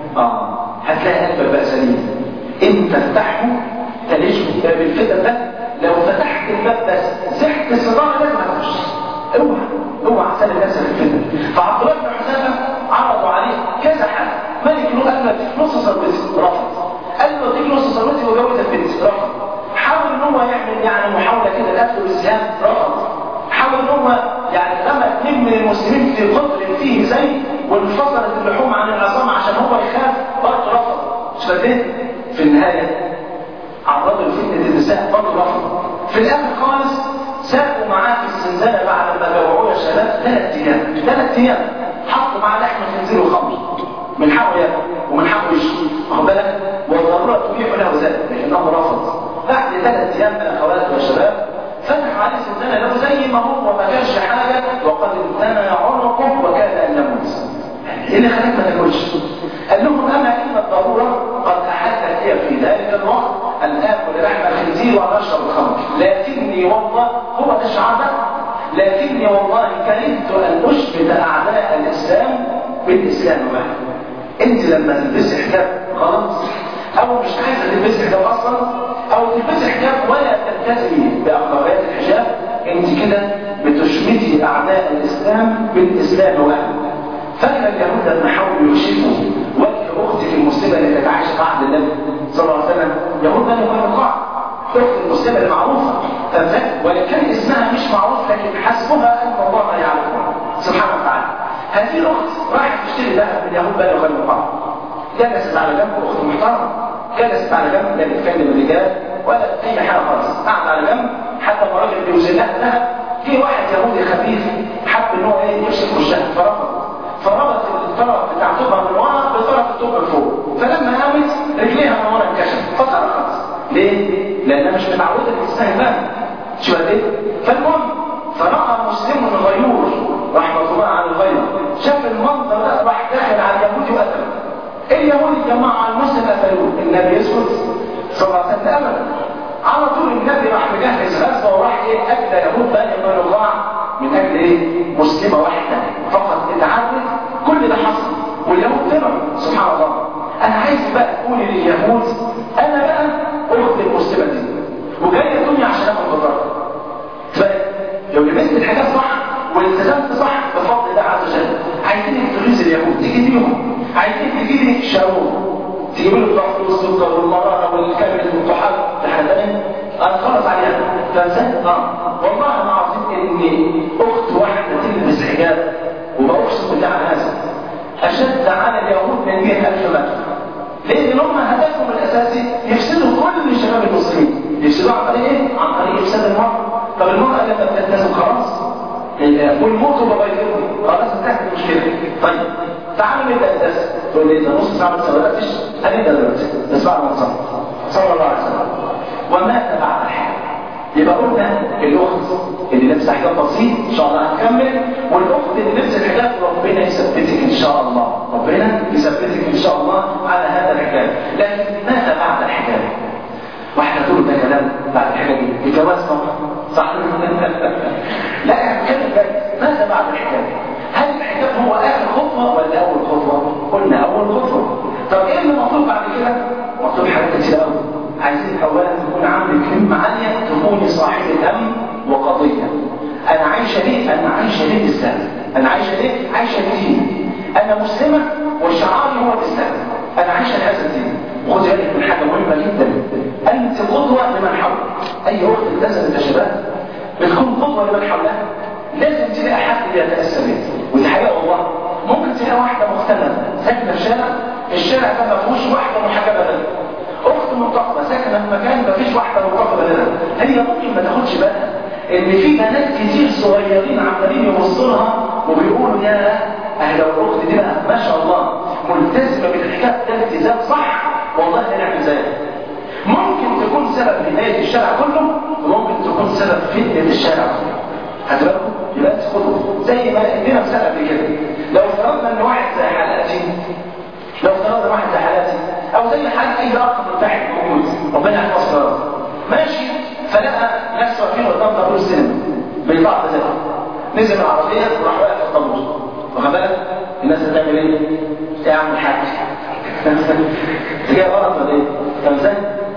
اه هتلاقي قلبك بقى سليم انت تفتحه تليش باب الفتن ده لو فتحت الباب بس زحت الصداع لازم هتخش اوعى اوعى سلم نفسك في الفتن فعبد الله بن حذافه عرضوا عليه كذا حاجه ملك له قال له نص ثروتي رفض قال له اديك نص ثروتي وجوزك بنتي رفض حاول ان هو يعمل يعني محاوله كده القتل والسهام رفض حاول ان هو يعني رمى اثنين من المسلمين في قطر فيه زي وانفصلت اللحوم عن العظام عشان هو يخاف برضه رفض مش فاهمين في النهايه عرضوا لفتنه النساء برضه رفض في الاخر خالص ساقوا معاه في الزنزانه بعد ما جوعوه يا شباب ثلاث ايام ثلاث ايام حطوا معاه لحم خنزير وخمر من حقه ياكل ومن حقه يشرب واخد بالك والضروره تبيح له ذلك لكنه رفض بعد ثلاث ايام من اخواتنا والشباب فتحوا عليه الزنزانه له زي ما هو ما كانش حاجه وقد امتنع عنقه وكاد ان يموت ايه اللي خلاك ما تاكلش؟ قال لهم اما ان الضروره قد احدت هي في ذلك الوقت ان اكل لحم الخنزير وان اشرب الخمر لكني والله هو ده الشعار ده لكني والله كرهت ان اشبت اعداء الاسلام بالاسلام معه انت لما تلبسي حجاب غلط او مش عايزه تلبسي حجاب اصلا او تلبسي حجاب ولا تلتزمي باخلاقيات الحجاب انت كده بتشمتي اعداء الاسلام بالاسلام واهله فاكر اليهود لما حاولوا يكشفوا وجه اختك المسلمه اللي كانت عايشه في عهد النبي صلى الله عليه وسلم يهود بني قينقاع اخت المسلمه المعروفه وان كان اسمها مش معروف لكن حسبها ان الله يعلمها سبحانه وتعالى هذه الاخت راحت تشتري ذهب من يهود بني قينقاع جلست على جنب اخت محترمه جلست على جنب لا بتكلم الرجال ولا اي حاجه خالص قعد على جنب حتى ما راجل بيوزن لها ذهب في واحد يهودي خبيث حب ان هو ايه يمسك وشها فرفض فربط الطرف بتاع طوبها من ورا بطرف الطوب من فوق فلما قامت رجليها من ورا انكشفت فصرخت ليه؟ لانها مش متعوده تستهبل شو ايه؟ فالمهم فراى مسلم غيور رحمه الله على الغير شاف المنظر ده راح داخل على اليهود وقتله اليهود اتجمعوا على المسلم قتلوه النبي يسكت صلى الله عليه وسلم ابدا على طول النبي راح مجهز غزوه وراح ايه اجلى يهود بني قينقاع من اجل ايه؟ مسلمه واحده فقط اتعدت كل ده حصل واليهود طلعوا سبحان الله انا عايز بقى تقولي لليهود انا بقى اخت المسلمه دي وجايه الدنيا عشان اخد بطارها لو لبست الحاجات صح والتزمت صح بفضل الله عز وجل عايزين تغيظ اليهود تيجي بيهم عايزين تجيبي شارون يجيبوا له الضغط والسكر والمراره والكبد والطحال في حاجه ثانيه انا خلص عليها فازاي اه والله انا عظيم ان اخت واحده تلبس حجاب وبقسم بالله على هذا اشد على اليهود من 100000 متر لان هم هدفهم الاساسي يفسدوا كل شباب المسلمين يفسدوا عن طريق ايه؟ عن طريق افساد المرأة طب المرأة لما بتلتزم خلاص والموت بغيره خلاص انتهت المشكلة طيب تعالوا نبدا الدرس تقول لي انت نص ساعه ما سويتش هنبدا دلوقتي بس بعد ما نصلي صلى الله عليه وسلم ومات بعد الحياه يبقى قلنا الاخت اللي لابسه حجاب بسيط ان شاء الله هنكمل والاخت اللي لابسه الحجاب ربنا يثبتك ان شاء الله ربنا يثبتك ان شاء الله على هذا الحجاب لكن ماذا بعد الحجاب واحنا تقول ده كلام بعد الحجاب الجواز طبعا صح لا هنتكلم بقى ماذا بعد الحجاب هل الحجاب هو اخر خطوه ولا اول خطوه قلنا اول خطوه طب ايه اللي مطلوب بعد كده مطلوب حاجات كتير قوي عايزين اولا تكون عندك همه عاليه تكوني صاحبه هم وقضيه انا عايشه ليه انا عايشه ليه الاسلام انا عايشه ليه عايشه لدين انا مسلمه وشعاري هو الاسلام انا عايشه لهذا الدين وخدي بالك من حاجه مهمه جدا انت قدوه لمن حولك اي اخت التزمت يا شباب بتكون قدوه لمن حولها لازم تلاقي حد يتاسى بيه ودي حاجه والله ممكن تلاقي واحده مختلفه ساكنه في شارع الشارع ده ما فيهوش واحده محجبه غيرها اخت منتقبه ساكنه في مكان ما فيش واحده منتقبه غيرها هي ممكن ما تاخدش بالها ان في بنات كتير صغيرين عمالين يبصوا لها وبيقولوا يا اهل الاخت دي بقى ما شاء الله ملتزمه بالحجاب ده التزام صح والله هنعمل زيها ممكن تكون سبب هدايه الشارع كله وممكن تكون سبب فتنه الشارع كله هتبقوا يبقى انت خدوا زي ما ادينا مثال قبل كده لو افترضنا ان واحد زي حالاتي لو افترضنا واحد زي حالاتي او زي حال اي اخ ملتحق موجود ربنا يحفظه ماشي فلقى ناس واقفين قدام طابور السينما بيطلع بزرع نزل العربيه وراح واقف في الطابور واخد بالك الناس هتعمل ايه؟ يا عم الحاج هي غلط ولا ايه؟ فاهم ازاي؟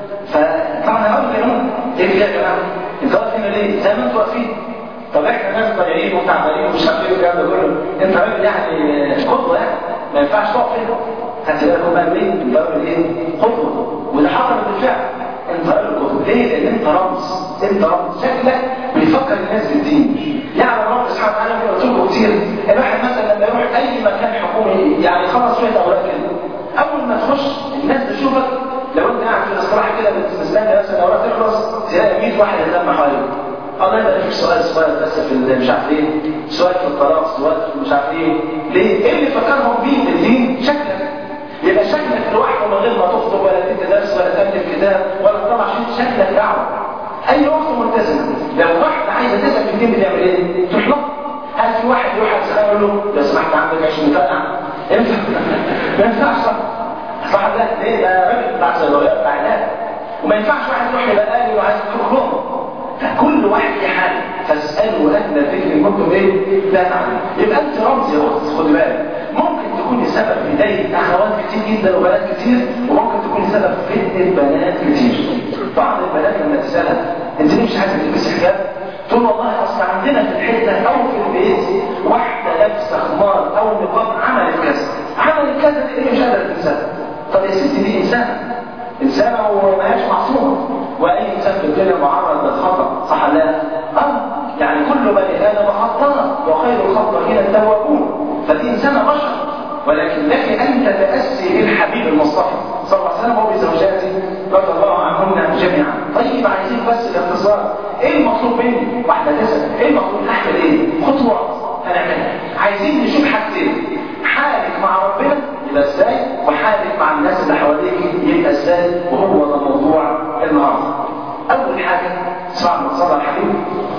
فطبعا هقول لهم ايه يا جماعه؟ انتوا واقفين ليه؟ زي ما انتوا واقفين طب احنا ناس ضايعين وتعبانين ومش عارفين الكلام ده كله انت راجل يعني قدوه يعني ما ينفعش تقف هنا خدت بالكم بقى ليه؟ انت راجل ايه؟ قدوه وده حصل بالفعل انت راجل قدوه ليه؟ لان انت رمز انت رمز شكلك بيفكر الناس بالدين يعني رب سبحانه وتعالى قلت لكم كتير الواحد مثلا لما يروح اي مكان حكومي يعني خلص شويه اوراق كده اول ما تخش الناس تشوفك لو انت قاعد في الاستراحه كده مستني مثلا الاوراق تخلص تلاقي 100 واحد يتلم حواليك الله يبقى فيك سؤال صغير بس في مش عارف ايه سؤال في الطلاق سؤال في مش عارف ايه ليه؟ ايه اللي فكرهم بيه في الدين؟ شكلك يبقى شكلك لوحده من غير ما تخطب ولا تدي درس ولا تالف كتاب ولا تطلع شيء شكلك دعوه اي اخت ملتزمه لو واحده عايزه تسال في الدين بتعمل ايه؟ تروح له هل في واحد يروح يسال يقول له لو سمحت عندك عيش مفقع ينفع ما ينفعش صح صح ده ليه ده راجل بتاع صيدليات بتاع علاج وما ينفعش واحد يروح يبقى قال وعايز يروح لهم فكل واحد في حاله فاسالوا اهل الذكر ان كنتم ايه لا تعلمون يبقى انت رمز يا اخت خدي بالك ممكن تكوني سبب في هدايه اخوات كتير جدا وبنات كتير وممكن تكوني سبب في فتنه بنات كتير بعض البنات لما تسالها انت ليه مش عايزه تلبسي حجاب تقول والله اصل عندنا في الحته او في البيت واحده لابسه خمار او نقاب عملت كذا عملت كذا دي مش قادره تنساها طب يا ستي دي انسانه انسانه وماهيش معصومه واي انسان في الدنيا معرض للخطا صح لا اه يعني كل بني ادم خطاء وخير الخطائين التوابون فدي انسانه بشر ولكن لك ان تتاسي بالحبيب المصطفى صلى الله عليه وسلم وبزوجاته رضي الله عنهن جميعا طيب عايزين بس الاختصار ايه المطلوب مني واحده تسال ايه المطلوب احمل ايه خطوه هنعملها عايزين نشوف حاجتين حالك مع ربنا يبقى ازاي وحالك مع الناس اللي حواليك يبقى ازاي وهو ده موضوع النهارده اول حاجه اسمع صلى الحبيب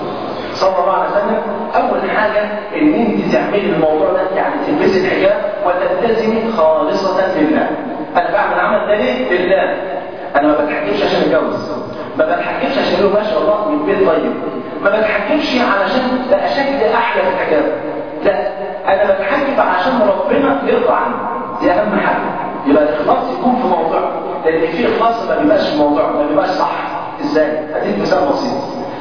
صلى الله عليه وسلم اول حاجه ان انت تعملي الموضوع ده يعني تلبسي الحجاب وتلتزمي خالصه لله انا بعمل العمل ده ليه لله انا ما بتحكمش عشان اتجوز ما بتحكمش عشان يقولوا ما شاء الله من بيت طيب ما بتحكمش علشان ده شكل احلى في الحجاب لا انا بتحكم عشان ربنا يرضى عني دي اهم حاجه يبقى الاخلاص يكون في موضوع لان في اخلاص ما بيبقاش في موضوع ما بيبقاش صح ازاي اديك مثال بسيط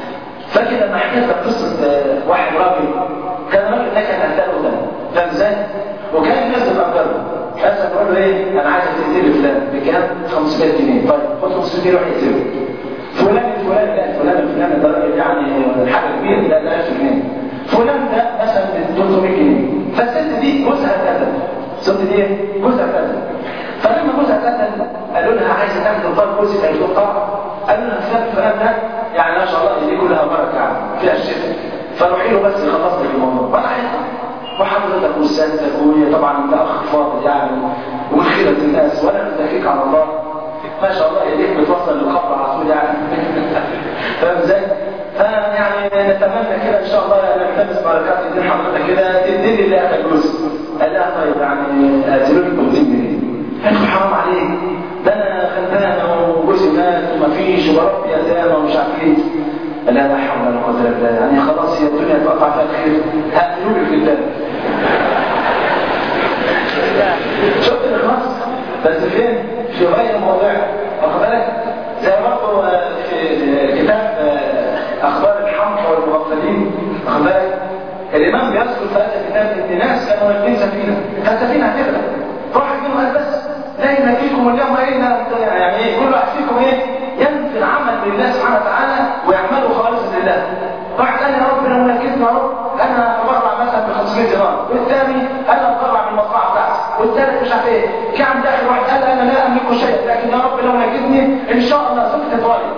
فاكر لما حكيت لك قصه واحد راجل كان راجل ده كان اهداله ده فاهم ازاي؟ وكان الناس بتقدره مثلا تقول له ايه انا عايزك تقتلي فلان بكام كام 500 جنيه طيب خد 500 جنيه روح اقسمه فلان الفلاني لا فلان الفلاني ده راجل يعني حاجه كبيره لا ده 1000 جنيه فلان ده مثلا ب 300 جنيه فالست دي جوزها كذا الست دي جوزها كذا فلما جوزها كذا قالوا لها عايزه تاخد الطار جوزك قالت له طبعا قالوا لها فلان فلان ده يعني ما شاء الله ايديه كلها بركه يعني فيها الشفاء فروحي له بس يخلص لك الموضوع ولا عايزها وحضرتك وسادتك وطبعا انت اخ فاضل يعني ومن خيرة الناس وانا متفيك على الله ما شاء الله ايديك بتوصل للقبر على طول يعني فاهم ازاي؟ فيعني نتمنى كده ان شاء الله نلتمس بركات ايدين حضرتك كده تديني اللي اخر جزء قال لها طيب يعني اديله لك 200 جنيه قالت له حرام عليك ده انا خدامه وجوزي مات ومفيش وبربي يتامى ومش عارف ايه قال لها لا حول ولا قوه الا بالله يعني خلاص هي الدنيا تقطع فيها الخير هقتلوا لي في الله شفت الاخلاص بس فين في غير موضوع واخد بالك زي برضه في كتاب اخبار الحمقى والمغفلين واخد بالك الامام بيذكر في هذا الكتاب ان ناس كانوا راكبين سفينه فالسفينه هتغرق راح منهم قال بس لا يناديكم اليوم اين يعني ايه كل واحد فيكم ايه ينفي العمل لله سبحانه وتعالى ويعمله خالصا لله راح قال يا رب لو نكدنا يا رب انا اتبرع مثلا ب 500 دينار والثاني انا اتبرع بالمصنع بتاعتي والثالث مش عارف ايه كان داخل واحد قال انا لا املك شيء لكن يا رب لو نكدني ان شاء الله سكت طالب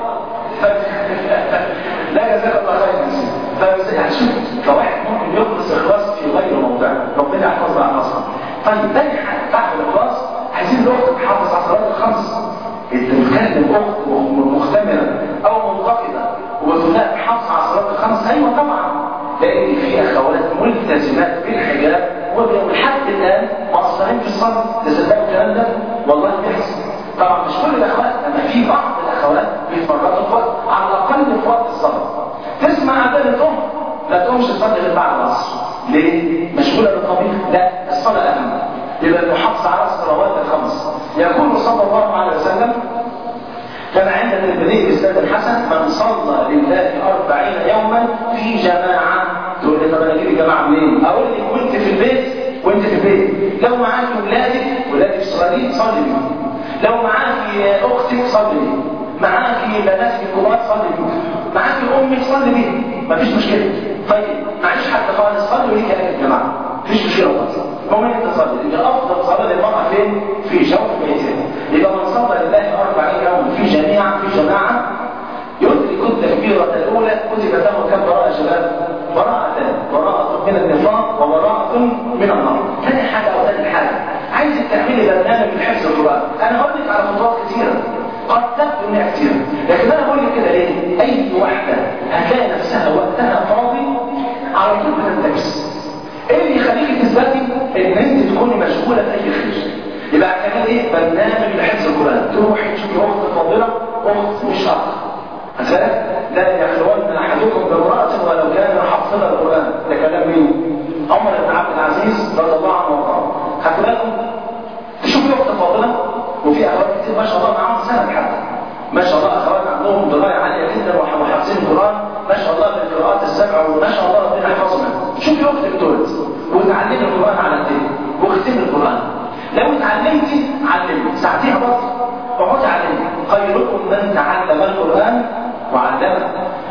لا جزاك الله خير فبس يعني شوف فواحد ممكن يخلص اخلاص في غير موضعه ربنا يحفظنا عن اصلا طيب تاني حاجه بعد الاخلاص عايزين الاخت تحافظ على الصلاه الخمس انت بتكلم اخت مختمره او منتقده وتقول لها تحافظ على الصلاه الخمس ايوه طبعا لان في اخوات ملتزمات بالحجاب ولحد الان مقصرين في الصلاه تصدقوا الكلام ده والله بيحصل طبعا مش كل الاخوات اما في بعض الاخوات بيفرطوا في وقت على الاقل في وقت الصلاه تسمع اذان الظهر لا تقومش تصلي غير بعد العصر ليه؟ مشغوله بالطبيخ لا الصلاه اهم يبقى المحافظه على الصلوات الخمس يقول صلى الله عليه وسلم كان عند الترمذي بإسناد الحسن من صلى لله أربعين يوما في جماعة تقول لي طب أنا أجيب الجماعة منين؟ أقول لك وأنت في البيت وأنت في البيت لو معاك ولادك ولادك الصغيرين صلي بيهم لو معاك أختك صلي بيهم معاك بناتك الكبار صلي بيهم معاك أمك صلي بيهم مفيش مشكلة طيب معيش حد خالص صلي وليك يا جماعة مفيش مشكلة خالص المهم انت تصلي لان افضل صلاه للمراه فين؟ في جوف بيتها يبقى من صلى لله 40 يوم في جميع في جماعه يدرك التكبيره الاولى كتبت له كم براءه يا شباب؟ براءتان براءه من النفاق وبراءه من النار ثاني حاجه او ثاني حاجه عايزك تعملي برنامج لحفظ القران انا هقول لك على خطوات كثيره قد تبدو انها كثيره لكن انا بقول لك كده ليه؟ اي واحده هتلاقي نفسها وقتها فاضي على طول بتنتكس ايه اللي يخليك تثبتي ان انت تكوني مشغوله باي خير يبقى كمان ايه برنامج لحفظ القران تروحي تشوفي اخت فاضله اخت مش اخت هتلاقي لا يخلون احدكم بامراه ولو كان حافظا القران ده كلام مين عمر بن عبد العزيز رضي الله عنه وارضاه خدت بالكم تشوفي اخت فاضله وفي اخوات كتير ما شاء الله معاهم سند حتى ما شاء الله اخوات عندهم درايه عاليه جدا وحافظين القران ما شاء الله بالقراءات السبع وما شاء الله ربنا يحفظهم شوفي اختك دولت وتعلمي القران على الدين واختمي القران لو اتعلمتي علمي ساعتيها برضه اقعدي علمي خيركم من تعلم القران وعلمه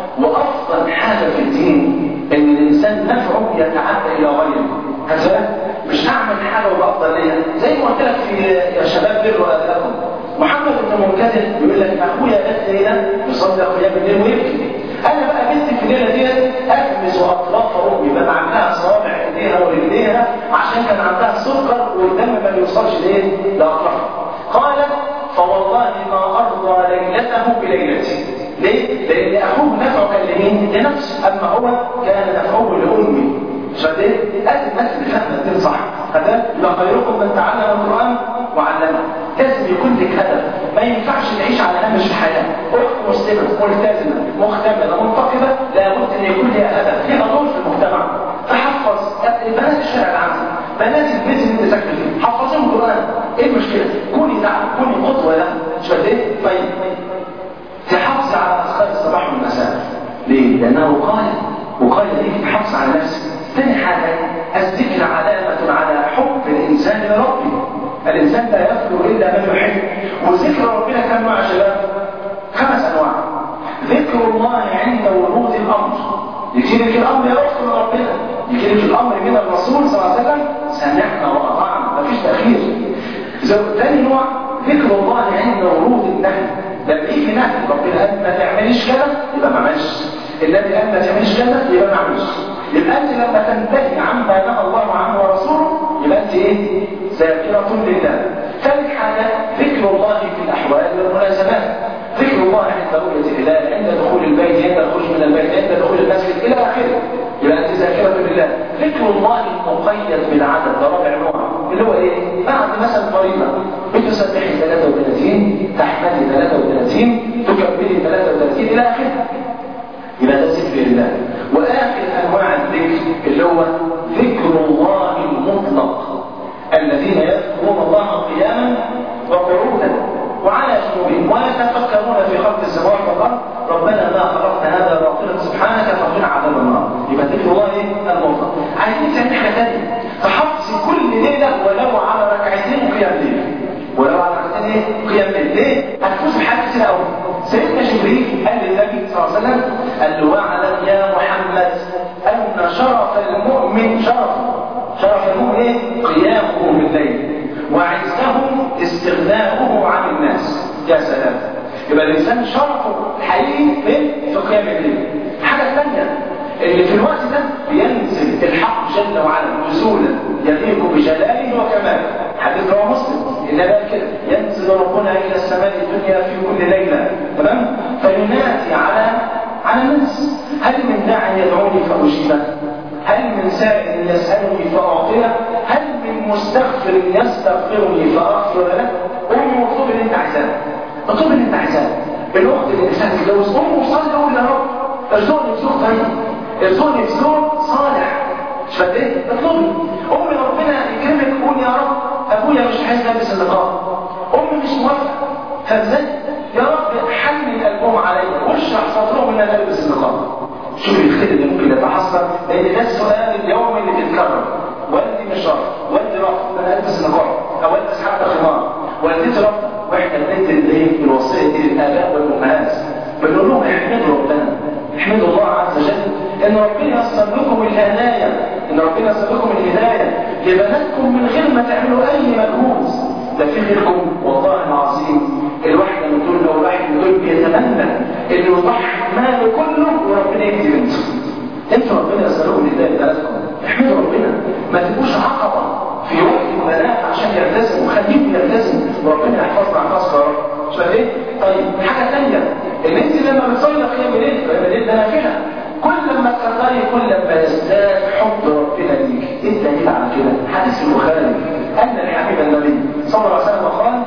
وافضل حاجه في الدين ان الانسان نفعه يتعدى الى غيره هذا مش هعمل حاجه وبافضليه زي ما قلت لك في يا شباب بروا اباءكم محمد بن منكدر بيقول لك اخويا بات ليله يصلي قيام الليل ويبكي انا بقى بنتي في الليله ديت اكمس اطراف امي ببقى عندها صوابع ايديها ورجليها عشان كان عندها سكر والدم ما بيوصلش لايه؟ لاطرافها قال فوالله ما ارضى ليلته بليلتي ليه؟ لان اخوه نفعه كان لمين؟ لنفسه اما هو كان نفعه لامي فده ادي الناس اللي فاهمه الدين صح هذا يبقى خيركم من تعلم القران وعلمه لازم يكون لك هدف ما ينفعش تعيش على هامش الحياه اخت مسلمه ملتزمه مختبره منتقبه لابد ان يكون لها هدف لها دور في المجتمع تحفظ بنات الشارع العام بنات البيت اللي انت ساكن فيه حفظهم القران ايه المشكله كوني دعم كوني قدوه لها مش ايه طيب تحافظ على اذكار الصباح والمساء ليه لانه قال وقال ليك تحافظ على نفسك ثاني حاجه الذكر علامه على حب الانسان لربه الانسان لا يذكر الا من يحب يجي لك الامر يا اخت من ربنا يجي لك الامر من الرسول صلى الله عليه وسلم سمعنا واطعنا مفيش تاخير ثاني نوع ذكر الله عند ورود النهي لما يجي نهي ربنا قال ما تعمليش كذا يبقى ما عملش الذي قال ما تعمليش كذا يبقى ما عملش يبقى انت لما تنتهي عما نهى الله عنه ورسوله يبقى انت ايه ذاكره لله ثالث حاجه ذكر الله في الاحوال والمناسبات ذكر الله عند رؤيه الهلال عند دخول البيت عند الخروج من البيت عند دخول المسجد الى اخره يبقى انت ذاكره لله ذكر الله المقيد بالعدد ده رابع نوع اللي هو ايه بعد مثلا فريضه بتسبحي 33 تحمدي 33 تكبري 33 الى اخره يبقى ده ذكر لله واخر انواع الذكر اللي هو ذكر الله المطلق الذين يذكرون الله قياما وقعودا وعلى جنوبهم ويتفكرون في خلق السماوات والارض ربنا ما خلقت هذا باطلا سبحانك فقنا عذاب النار يبقى ذكر الله ايه المطلق عايزين تعمل حاجه ثانيه تحفظ كل ليله ولو على ركعتين قيام ليل ولو على ركعتين ايه قيام ليل ليه هتفوز بحاجه كتير قوي سيدنا جبريل قال للنبي صلى الله عليه وسلم قال له واعلم يا محمد ان شرف المؤمن شرف شرف المؤمن ايه قيامه بالليل وعزه استغناؤه عن الناس يا سلام يبقى الانسان شرفه الحقيقي فين في قيام الليل الحاجه الثانيه اللي في الوقت ده بينزل الحق جل وعلا نزولا يليق بجلاله وكماله حديث رواه مسلم ان بقى كده ينزل ربنا الى السماء الدنيا في كل ليله تمام فينادي على على الناس هل من داع يدعوني فاجيبه هل من سائل يسالني فاعطيه هل من مستغفر يستغفرني فاغفر له قوم واطلب اللي انت عايزاه اطلب اللي انت عايزاه الوقت اللي الانسان يتجوز قوم وصلي قول يا رب ارزقني بزوج طيب ارزقني بزوج صالح مش فاهم ايه؟ اطلبي امي ربنا يكرمك قول يا رب ابويا مش عايز يلبس النقاب امي مش موافقه فازاي يا رب حمل القوم عليا واشرح صدرهم ان انا البس النقاب شوف الخير اللي ممكن يتحصل لان ده السؤال اليومي اللي بيتكرر والدي مش رافض والدي رافض انا البس النقاب او البس حتى خمار والدتي رافضه واحنا بندي الايه الوصيه دي للاباء والامهات بنقول لهم احمدوا ربنا احمدوا الله عز وجل ان ربنا يسر لكم الهدايه ان ربنا يسر لكم الهدايه لبناتكم من غير ما تعملوا اي مجهود ده في غيركم والله العظيم الواحده من دول او الواحد من دول بيتمنى انه يضحي ماله كله وربنا يهدي بنته انتوا ربنا يسر لكم الهدايه بناتكم احمدوا ربنا ما تبقوش عقبه في وقت البنات عشان يلتزموا خليهم يلتزموا وربنا يحفظنا يحفظكم يا رب شايف ايه؟ طيب حاجه ثانيه ان انت لما بتصلي قيام الليل قيام الليل ده نافله كل ما تكرري كل ما يزداد حب ربنا ليك ايه الدليل على كده حديث البخاري ان الحبيب النبي صلى الله عليه وسلم قال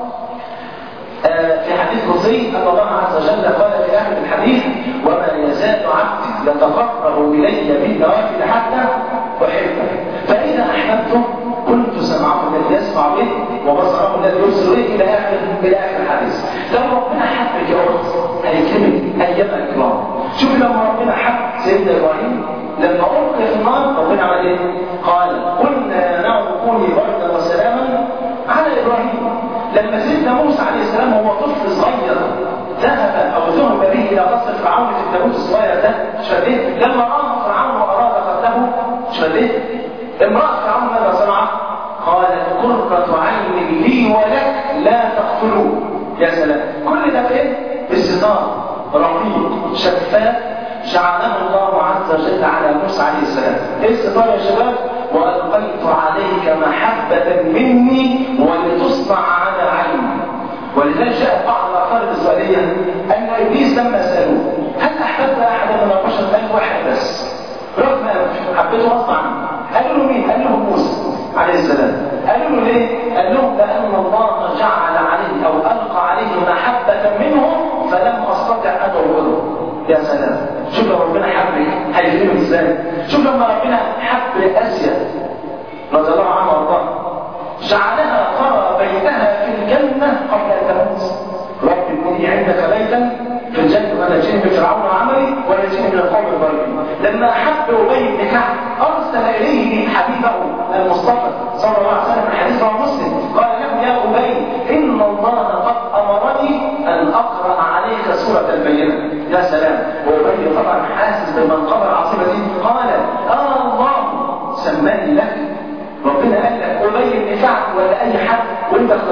آه في حديث قدسي ان الله عز وجل قال في اخر الحديث وما يزال عبدي يتقرب الي بالنوافل حتى احبه فاذا احببته كنت سمعه الذي يسمع به وبصره الذي يبصر به الى اخر الى اخر الحديث لو ربنا حبك يا اخت هيكرمك ايام اكرام شوف لما ربنا حب سيدنا ابراهيم لما القي في النار ربنا عمل ايه؟ قال قلنا يا نار كوني بردا وسلاما على ابراهيم لما سيدنا موسى عليه السلام هو طفل صغير ذهب او ذهب به الى قصر فرعون في التابوت الصغير ده شديد لما راه فرعون واراد قتله شديد امراه فرعون ماذا صنعت؟ قالت قرة عين لي ولك لا تقتلوه يا سلام كل ده بايه؟ بستار رقيق شفاف جعله الله عز وجل على موسى عليه السلام ايه الستار يا شباب والقيت عليك محبه مني ولتصنع على عيني ولذلك جاء بعض الاخبار الاسرائيليه ان ابليس لما سالوه هل احببت احدا من البشر قال واحد بس رغم حبيته غصب عنه قالوا له مين؟ قال لهم موسى عليه السلام قالوا له ليه؟ قال لهم لان الله جعل عليه او القى عليه محبه منه فلم استطع ان ارده يا سلام شوف لو ربنا حبك هيكرمك ازاي شوف لما ربنا حب اسيا رضي الله عنها وارضاها جعلها ترى بيتها في الجنه قبل ان تموت رب ابني عندك بيتا في الجنه ولا جئني من فرعون عملي ولا جئني من القوم الظالمين لما حب ابي بن كعب ارسل اليه حبيبه المصطفى صلى الله عليه وسلم الحديث رواه مسلم قال له يا ابي ان الله قد امرني ان اقرا عليك سوره البينه يا سلام وابي طبعا حاسس بالمنقبه العظيمه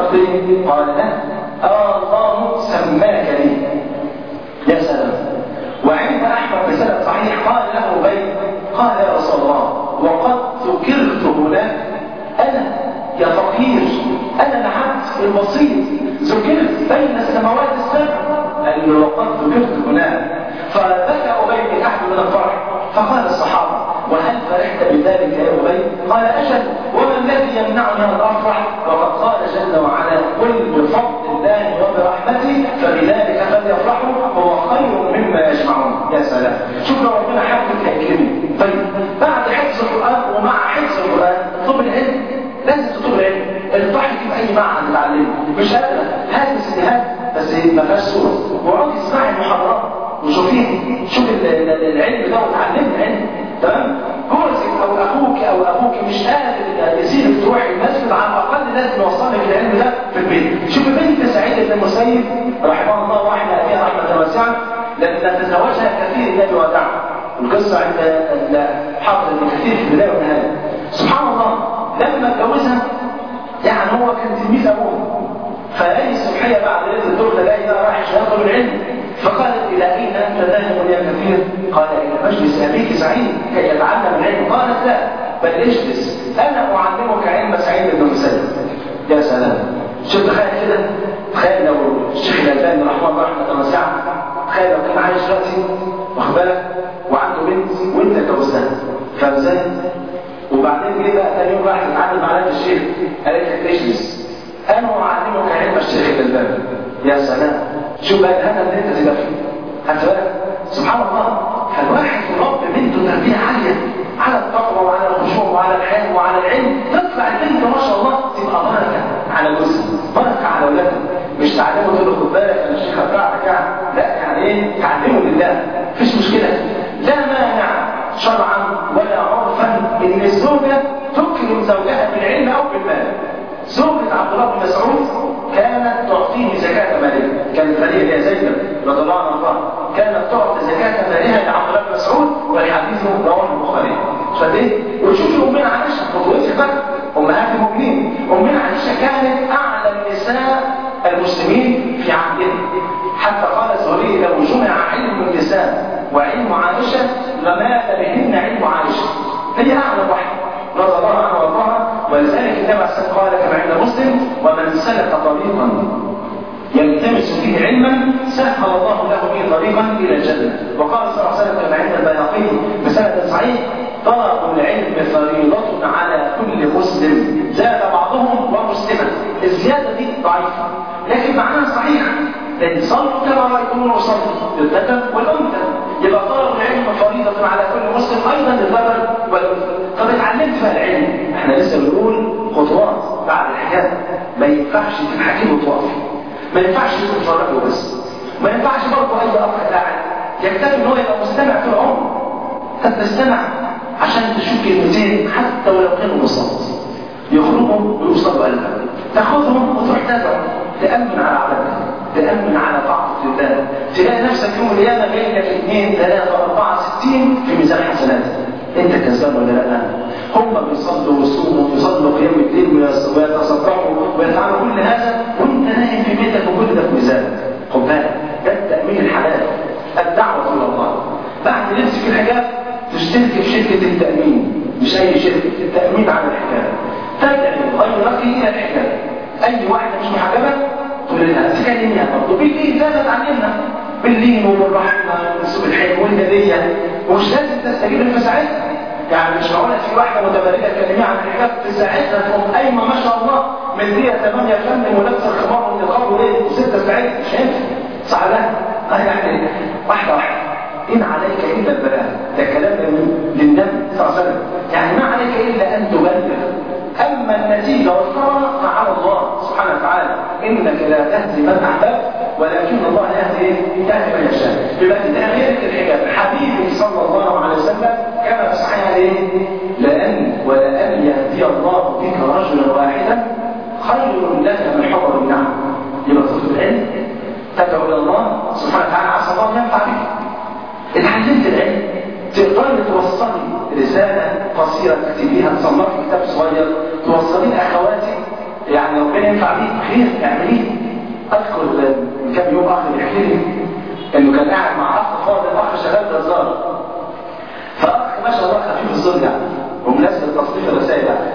اخترتني قال لا آه الله سماك لي يا سلام وعند احمد بسند صحيح قال له ابي قال يا رسول الله وقد ذكرت هناك انا يا فقير انا العبد البسيط ذكرت بين السماوات السبع قال له وقد ذكرت هناك فبكى ابي بن كعب من الفرح فقال الصحابه وهل فرحت بذلك يا ابي قال اجل وما الذي يمنعني ان افرح وقد قال جل وعلا قل بفضل الله وبرحمته فبذلك فليفرحوا هو خير مما يجمعون يا سلام شوف لو ربنا حبك هيكرمك طيب بعد حفظ القران ومع حفظ القران طب العلم لازم تطلب العلم الطحن في اي معهد تتعلمه مش قادره هات اجتهاد بس ما فيهاش صوره واقعد اسمعي المحاضرات وشوفيه شوف العلم ده وتعلمي العلم تمام جوزك او اخوك او ابوك مش قادر يسيرك تروح المسجد على الاقل لازم يوصل لك العلم ده في البيت شوف بنت سعيد بن المسيب رحمه الله واحنا ابيها رحمه واسعه لما تزوجها كثير النبي ودعها القصه عند حافظ ابن كثير في البدايه والنهايه سبحان الله لما اتجوزها يعني هو كان تلميذ ابوه فلاقي الصبحيه بعد ليله الدور تلاقي بقى رايح يطلب العلم فقالت الى اين انت ذاهب يا كثير؟ قال الى مجلس ابيك سعيد كي يتعلم العلم قالت لا بل اجلس انا اعلمك علم سعيد بن مسلم يا سلام شوف تخيل كده تخيل لو الشيخ الالباني رحمه الله رحمه واسعه تخيل لو كان عايش دلوقتي واخد بالك وعنده بنت وانت اتجوزتها فاهم ازاي؟ وبعدين جه بقى ثاني يوم راح يتعلم على الشيخ قالت لك اجلس انا اعلمك علم الشيخ الالباني يا سلام شوف بقى الهدف اللي انت تبقى فيه خدت بالك سبحان الله فالواحد يربي بنته تربيه عاليه على التقوى وعلى الخشوع وعلى الحلم وعلى العلم تطلع البنت ما شاء الله تبقى بركه على جوزها بركه على اولادها مش تعلمه تقول له خد بالك انا الشيخه بتاعتك يعني لا يعني ايه تعلمه لله مفيش مشكله لا مانع شرعا ولا عرفا ان الزوجه تكرم زوجها بالعلم او بالمال زوجة عبد الله بن مسعود كانت تعطيه زكاة مالها كانت مالية هي زينب رضي الله عنها كانت تعطي زكاة مالها لعبد الله بن مسعود والحديث رواه البخاري فدي وشوفي أمنا عائشة قدوتك بقى أمهات المؤمنين أمنا عائشة كانت أعلى النساء المسلمين في عهدها حتى قال الزهري لو جمع علم النساء وعلم عائشة لمات بهن علم عائشة هي أعلى واحدة رضي الله عنها وارضاها ولذلك النبي عليه الصلاه قال كما عند مسلم ومن سلك طريقا يلتمس فيه علما سهل الله له به طريقا الى الجنه وقال صلى الله عليه وسلم كما عند البيهقي بسند صحيح طلب العلم فريضة على كل مسلم زاد بعضهم ومسلما الزيادة دي ضعيفة لكن معناها صحيح لأن صلوا كما رأيتمون وصلوا للذكر والأنثى يبقى طلب العلم فريضة على كل مسلم أيضا للذكر والأنثى طب اتعلمت بقى العلم احنا لسه بنقول خطوات بعد الحجاب ما ينفعش تتحكي وتقف ما ينفعش تتفرج بس ما ينفعش برضه أي أخ قاعد يكتفي إن هو يبقى مستمع طول عمره طب تستمع عشان تشوف كلمتين حتى ولو كانوا بساط يخرجوا ويوصلوا قلبك تاخذهم وتروح تدعو تأمن على عبادتك تأمن على طاعة الله تلاقي نفسك يوم القيامة جاي لك اثنين ثلاثة أربعة ستين في ميزان حسناتك أنت كسبان ولا لا؟ هم بيصلوا ويصوموا ويصلوا قيام الليل ويتصدقوا ويفعلوا كل هذا وأنت نايم في بيتك وكل ده في ميزانك خد بالك ده التأمين الحلال الدعوة إلى الله بعد لبس في الحجاب تشترك في شركة التأمين مش أي شركة التأمين على الحجاب تدعي غيرك إلى الحجاب أي واحدة مش محجبة تقول لها تكلميها برضه باللين زي ما اتعلمنا باللين وبالرحمة والسوء الحلم والهدية ومش لازم تستجيب لمساعدها يعني مش معقولة في واحدة متبرجة تكلميها عن الحجاب تساعدها تقوم قايمة ما شاء الله مدية تمام يا فندم ولابسة الخمار والنقاب وليه وستة ساعات مش هينفع صح لا؟ يعني واحدة واحدة إن عليك إلا البلاغ ده كلام للنبي صلى الله عليه وسلم يعني ما عليك إلا أن تبلغ أما النتيجة والثمرة فعلى الله سبحانه وتعالى إنك لا تهدي من أحببت ولكن الله يهدي يهدي من يشاء يبقى كده غيرك الحجاب حبيبي صلى الله عليه وسلم كما في صحيح ايه؟ لأن ولأن يهدي الله بك رجلا واحدا خير لك من حمر النعم يبقى تطلب العلم تدعو إلى الله سبحانه وتعالى عسى الله ينفع بك اتعلمت العلم تقدري توصلي رسالة قصيرة تكتبيها تصنفي كتاب صغير توصلين أخواتي يعني ربنا ينفع بيه خير اعمليه اذكر من كام يوم اخ بيحكي لي انه كان قاعد مع اخ فاضل اخ شغال جزار فاخ ما شاء الله خفيف الظل يعني ومناسبه تصنيف الرسائل يعني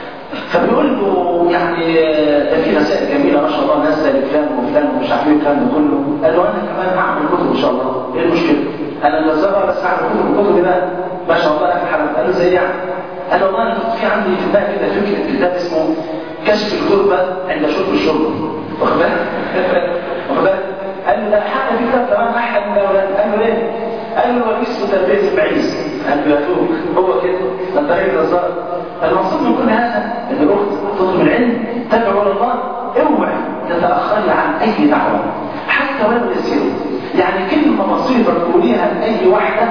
فبيقول له يعني ده في رسائل جميله ما شاء الله نازله لفلان وفلان ومش عارف ايه والكلام ده كله قال له انا كمان هعمل كتب ان شاء الله ايه المشكله؟ انا جزار بس هعمل كتب الكتب ده ما شاء الله انا في حلقه قال له زي يعني قال له والله انا كنت في عندي في دماغي كده فكره كتاب اسمه كشف الغربه عند شرب الشرب واخد بالك؟ واخد بالك؟ قال له ده حتى في كتاب كمان احلى من الاولاد قال له ليه؟ قال له هو اسمه تربيه المعيز قال له يا اخوك هو كده ده انت راجل جزار المقصود من كل هذا ان الاخت تطلب العلم تدعو الى الله اوعي تتاخري عن اي دعوه حتى ولو يسير يعني كلمه بسيطه تقوليها لاي واحده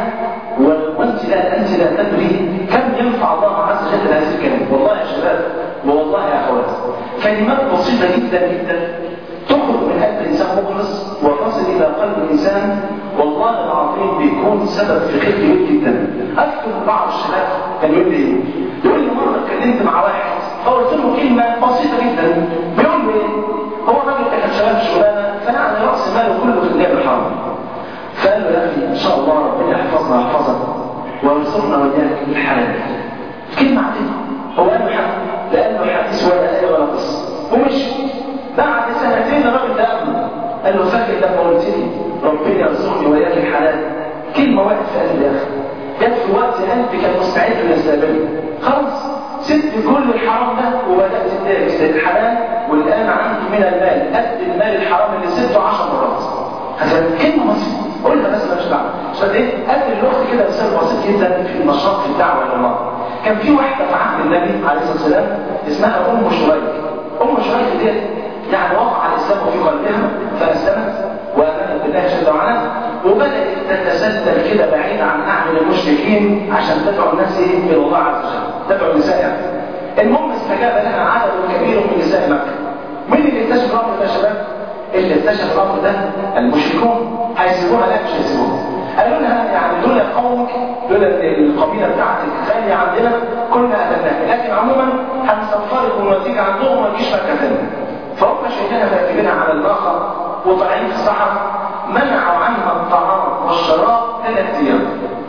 وانت لا انت لا تدري كم ينفع الله عز وجل هذه الكلمه والله يا شباب والله يا اخوات كلمات بسيطه جدا جدا تخرج من قلب الانسان مخلص وتصل الى قلب الانسان والله العظيم بيكون سبب في خير كبير جدا اذكر بعض الشباب كان يقول لي يقول لي مره اتكلمت مع واحد فقلت له كلمه بسيطه جدا بيقول لي ايه هو الراجل ده كان شغال في شغلانه فيعني راس ماله كله في اللعب الحرام فقال له يا اخي ان شاء الله ربنا يحفظنا ويحفظك ويرزقنا واياك الحلال كلمه عاديه هو قال له حق لا قال له حديث ولا ايه ولا قصه ومشي بعد سنتين الراجل ده قابله قال له فاكر لما قلت لي ربنا يرزقني واياك الحلال كلمه وقت في قلبي يا اخي جت في وقت قلبي كان مستعد لاستقبالي خلاص سبت كل الحرام ده وبدات اتجه للحلال والان عندي من المال قد المال الحرام اللي سبته 10 مرات هذا كلمه بسيطه قلنا بس مش دعوه عشان ايه قبل الوقت كده مثال بسيط جدا في النشاط في الدعوه الى الله كان في واحده في عهد النبي عليه الصلاه والسلام اسمها ام شريك ام شريك دي يعني وقع الاسلام في قلبها فاسلمت وامنت بالله جل وعلا وبدات تتسلل كده بعيد عن اعين المشركين عشان تدعو الناس ايه الى الله عز وجل تدعو النساء يعني المهم استجاب لها عدد كبير من نساء مكه مين اللي اكتشف الامر ده يا شباب؟ اللي اكتشف الامر ده المشركون هيسيبوها لا مش هيسيبوها قالوا لها يعني دول قومك دول القبيله بتاعتك غاليه عندنا كنا قتلناها لكن عموما هنسفرك ونوديك عندهم وما تجيش مكه ثانيه فهم شايفينها راكبينها على الناقه وطالعين في الصحراء منعوا عنها الطعام والشراب ثلاث ايام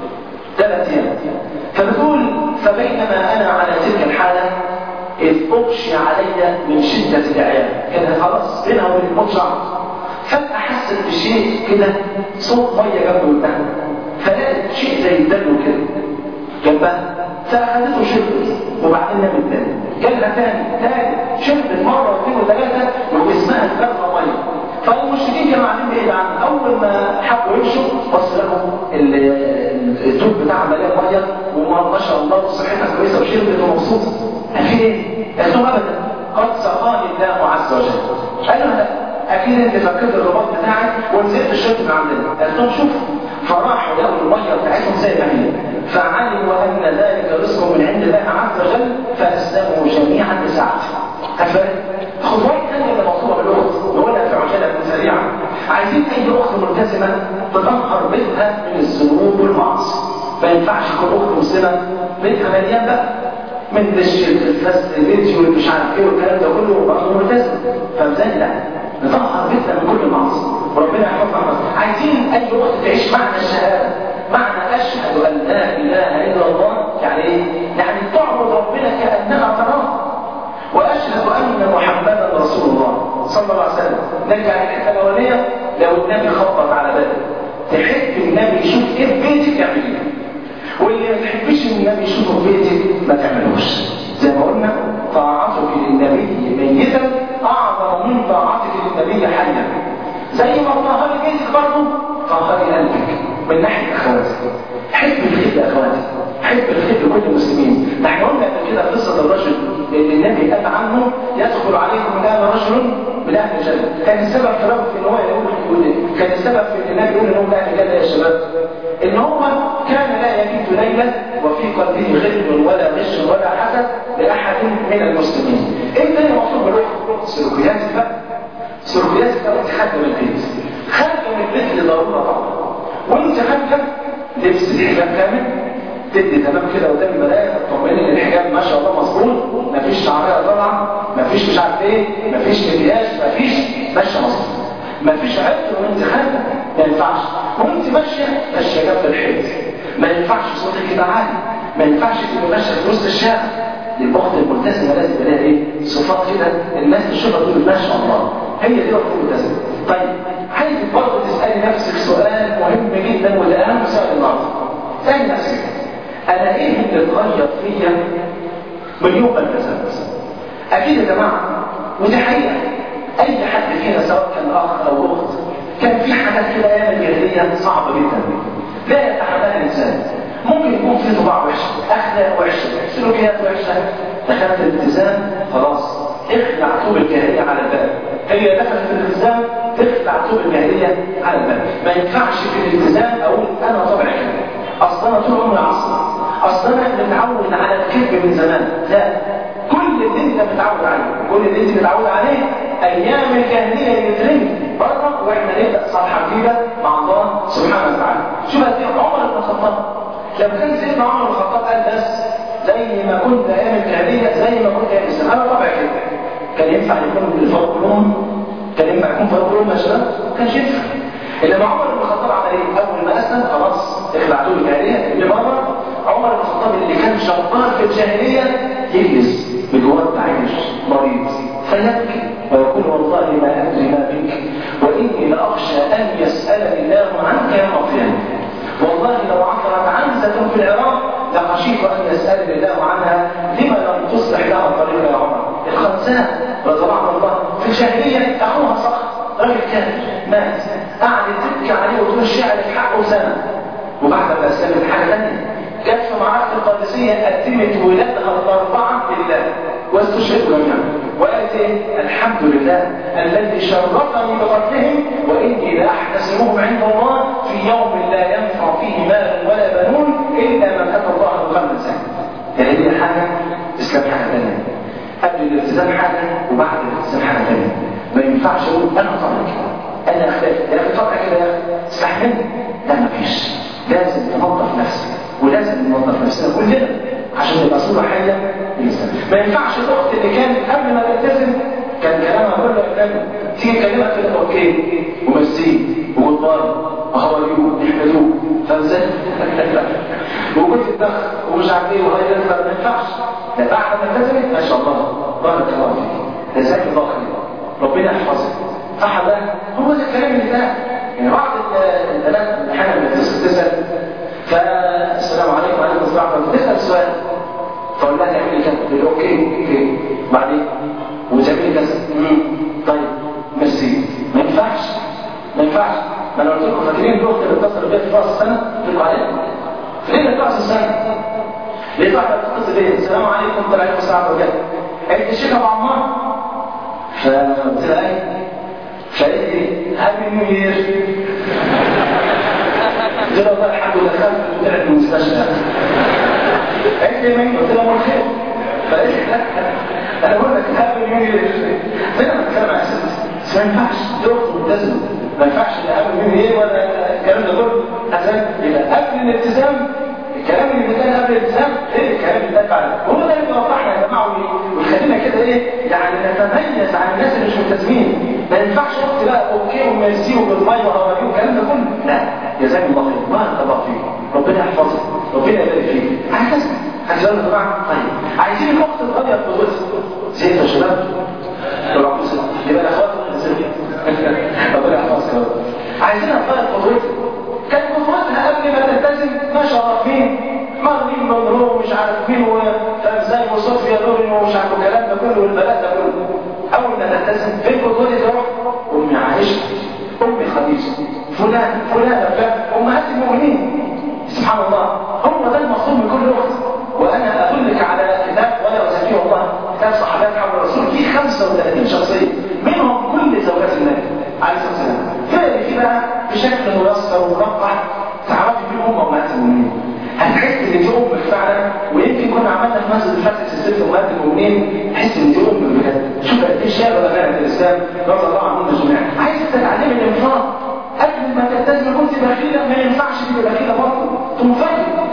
ثلاث ايام فبتقول فبينما انا على تلك الحاله اذ اغشي علي من شده العيال كده خلاص بينها وبين الموت شعر فجاه حست بشيء كده صوت ميه جنب ودنها فلقت شيء زي الدلو كده جنبها فاخذته شربت وبعدين نامت تاني جالها تاني تاني شربت مره واثنين وثلاثه وجسمها اتبرى ميه فالمشركين كانوا قاعدين بعيد عنه اول ما حبوا يمشوا بص لهم التوب بتاعها مليان ميه وما ما شاء الله صحتها كويسه وشربت ومبسوطه في ايه؟ قالت لهم ابدا قد سقاني الله عز وجل قالوا لا اكيد انت فكرت الرباط بتاعك ونزلت الشرب من عندنا قالت لهم شوفوا فراحوا لقوا الميه بتاعتهم زي ما هي فعلموا ان ذلك رزق من عند الله عز وجل فاسلموا جميعا بساعته خطوات ثانيه اللي مطلوبه بالوقت نقولها في عجاله سريعه عايزين اي اخت ملتزمه تطهر بيتها من الذنوب والمعاصي ما ينفعش تكون اخت مسلمه بيتها مليان بقى من دش الفست فيديو مش عارف ايه والكلام ده كله برضه ملتزم فازاي لا نطهر بيتنا من كل المعاصي وربنا يحفظنا عايزين اي اخت تعيش معنى الشهاده معنى اشهد ان لا اله الا الله يعني ايه؟ يعني تعبد ربنا كانها تراه واشهد ان محمدا رسول الله صلى الله عليه وسلم نرجع للحته الاولانيه لو النبي خبط على بالك تحب النبي يشوف ايه في بيتك اعمليه واللي ما تحبش النبي يشوفه في بيتك ما تعملوش زي ما قلنا طاعتك للنبي ميتا اعظم من طاعتك للنبي حيا زي ما طهري بيتك برضه طهري قلبك من ناحيه اخواتك حب الخير لاخواتك حب الخير لكل المسلمين نحن قلنا قبل كده قصه الرجل اللي النبي قال عنه يدخل عليكم الان رجل من اهل الجنه كان السبب في رب في ان هو يقول كان السبب في ان النبي يقول ان هو من اهل الجنه يا شباب ان هو كان لا يبيت ليلا وفي قلبه غل ولا غش ولا حسد لاحد من المسلمين ايه تاني مطلوب بالروح سلوكياتك بقى سلوكياتك بقى وانت خارجه من البيت خارجه من البيت لضروره طبعا وانت خارجه لبس الحجاب كامل تدي تمام كده قدام المرايه تطمني ان الحجاب ما شاء الله مظبوط مفيش شعريه طالعه مفيش مش عارف ايه مفيش مكياج مفيش ماشيه مظبوط مفيش عطر وانت خارجه ما ينفعش وانت ماشيه ماشيه جنب الحيط ما ينفعش صوتك يبقى عالي ما ينفعش تبقى ماشيه في وسط الشارع الاخت الملتزمه لازم يبقى لها ايه صفات كده الناس تشوفها تقول ما شاء الله هي دي الاخت الملتزمه طيب عايز برضه تسالي نفسك سؤال مهم جدا وده اهم سؤال النهارده اسالي نفسك انا ايه اللي اتغير فيا من يوم ما التزمت اكيد يا جماعه ودي حقيقه اي حد فينا سواء كان اخ او اخت كان في حاجات كده ايام الجاهليه صعبه جدا لا يتحملها الانسان ممكن يكون في طباع وحشه اخلاق وحشه سلوكيات وحشه دخلت الالتزام خلاص اخلع طوب الجاهليه على الباب هي دخلت في الالتزام تخلع طوب الجاهليه على الباب ما ينفعش في الالتزام اقول انا طبعي كده اصل انا طول عمري عصر اصل انا متعود على الكذب من زمان لا كل اللي انت متعود عليه كل اللي انت متعود عليه ايام الجاهليه يترمي بره واحنا نبدا صفحه جديده مع الله سبحانه وتعالى شوف قد ايه عمر بن الخطاب لما كان سيدنا عمر بن الخطاب قال بس زي ما كنت ايام الجاهليه زي ما كنت ايام الاسلام انا طبعا كده كان ينفع يكون الفرق الام كان ينفع يكون فرق الام يا شباب ما كانش ينفع انما عمر بن الخطاب عمل ايه؟ اول ما اسلم خلاص اخلع طول الجاهليه اللي بره عمر بن الخطاب اللي كان جبار في الجاهليه يجلس بجوار عيش مريض فيبكي ويقول والله ما ادري ما بك واني لاخشى ان يسالني الله عنك يوم القيامه والله لو عثرت عنزه في العراق لخشيت ان يسالني الله عنها لما لم تصلح لها الطريق يا عمر الخمساء رضي الله عنه الله في الجاهليه اخوها صخر راجل كافر مات قعدت تبكي عليه وتقول الشعر في حقه سنه وبعد ما اسلمت حاجه ثانيه جت في معركه القادسيه قدمت ولادها الاربعه لله واستشهدوا جميعا وقالت ايه الحمد لله الذي شرفني بقتلهم واني لاحتسبهم عند الله في يوم لا ينفع فيه مال ولا بنون الا من اتى الله بقلب سليم يعني دي حاجه اسلام حاجه ثانيه قبل الالتزام حاجه وبعد الالتزام حاجه ثانيه ما ينفعش اقول انا طبعا كده انا اخلاق يا اخي طبعا كده يا اخي استحملني لا مفيش لازم ننظف نفسك ولازم ننظف نفسنا كلنا عشان نبقى صورة حية للإنسان ما ينفعش الأخت اللي كانت قبل ما تلتزم كان كلامها كله أجنبي تيجي تكلمها كده أوكي وميرسي وجود باي أهو يو يحمدوه فازاي؟ وجود الدخ ومش عارف ايه وهي ما ينفعش لا بعد ما التزمت ما شاء الله بارك الله فيك جزاك الله خير ربنا يحفظك صح ده هو ده الكلام اللي ده يعني بعض البنات احيانا بتسال تسال فالسلام عليكم وعليكم السلام ورحمه تسال سؤال فاقول لها تعملي كذا تقول اوكي اوكي بعدين وتعملي كذا طيب ميرسي ما ينفعش ما ينفعش ما انا قلت لكم فاكرين الاخت اللي اتصل بيا في راس السنه قلت لكم عليها في ليله راس السنه ليه واحده بتتصل بيا السلام عليكم وعليكم السلام ورحمه الله قالت الشيخ ابو عمار فقلت لها ايه فقالت لي هابي نيو يير قلت لها والله الحمد لله دخلت وطلعت من المستشفى قالت لي مين قلت لها امال خير فقالت لي لا انا بقول لك هابي نيو يير فين انا بتكلم عن بس ما ينفعش دكتور ملتزم ما ينفعش لا هابي نيو يير ولا الكلام ده كله عشان يبقى قبل الالتزام الكلام اللي بيتقال قبل الالتزام غير الكلام اللي بيتقال بعد هو ده اللي بيوضحنا يا جماعه ويخلينا كده ايه يعني نتميز عن الناس اللي مش ملتزمين ما ينفعش وقت بقى اوكي وميرسي وبالميه وهواري والكلام ده كله لا جزاك الله خير بارك الله فيك ربنا يحفظك ربنا يبارك فيك هكذا هكذا يا جماعه طيب عايزين الوقت الابيض في الوسط زي يا شباب يبقى الاخوات ربنا يحفظك يا رب عايزين نغير قدوتنا كانت قدوتها قبل ما تلتزم ما شاء الله مين مغرب مبروك ومش عارف مين وفرزان وصوفيا دوري ومش عارف الكلام ده كله والبلاء ده كله اول ما تلتزم فين قدوتي تروح امي عائشه امي خديجه فلان فلان فلان امهات المؤمنين سبحان الله هو ده المطلوب من كل اخت وانا ادلك على كتاب ولا اسميه والله كتاب صحابات حول الرسول فيه 35 شخصيه منهم كل زوجات النبي عليه الصلاه والسلام فين في بقى بشكل ميسر ومرقع تعرفي بيه هم امهات المؤمنين هتحس ان دي امك فعلا ويمكن كنا عملنا في مسجد الفتح سلسله امهات المؤمنين تحس ان دي امك بجد شوف قد ايه شاب امانه الاسلام رضي الله عنهم جميعا عايز تتعلمي الانفاق قبل ما تلتزم كنت بخيله ما ينفعش تبقى بخيله برضه تنفقي شوف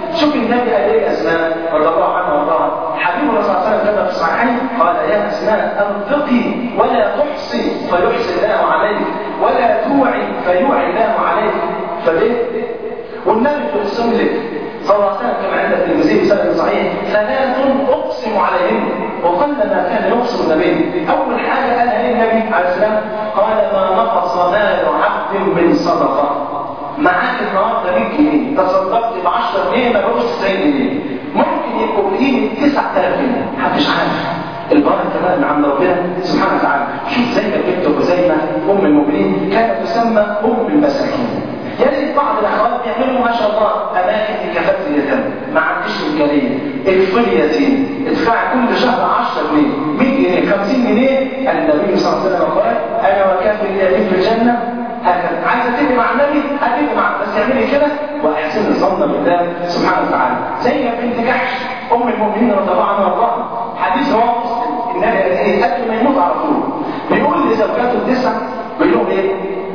النبي قال ايه اسماء رضي الله عنها وارضاها حبيب الله صلى الله عليه وسلم كما في الصحيحين قال يا اسماء انفقي ولا تحصي فيحصي الله عليك ولا توعي فيوعي الله عليك فليه؟ والنبي يقسم لك صلى الله عليه وسلم كما عند الترمذي بسند صحيح ثلاث اقسم عليهن وقل ما كان يقسم النبي اول حاجه قالها ايه النبي عليه السلام قال ما نقص مال عبد من صدقه معاك النهارده 100 جنيه تصدقت ب 10 جنيه ما بقوش 90 جنيه ممكن يبقوا بقيمه 9000 جنيه محدش عارف البركه بقى من عند ربنا سبحانه وتعالى شوف زي ما بنت خزيمه ام المؤمنين كانت تسمى ام المساكين يا ريت بعض الاخوات بيعملوا ما شاء الله اماكن لكفاف اليتامى ما عنديش امكانيه اكفل يتيم ادفع كل شهر 10 جنيه 100 جنيه 50 جنيه النبي صلى الله عليه وسلم قال انا وكافل اليتيم في الجنه هكذا عايزه تبقي مع النبي هتبقي مع بس اعملي كده واحسن الظن بالله سبحانه وتعالى زي بنت جحش ام المؤمنين رضي الله عنها وارضاها حديث رواه مسلم النبي قال ايه قبل ما يموت على طول بيقول لزوجاته التسع بيقول لهم ايه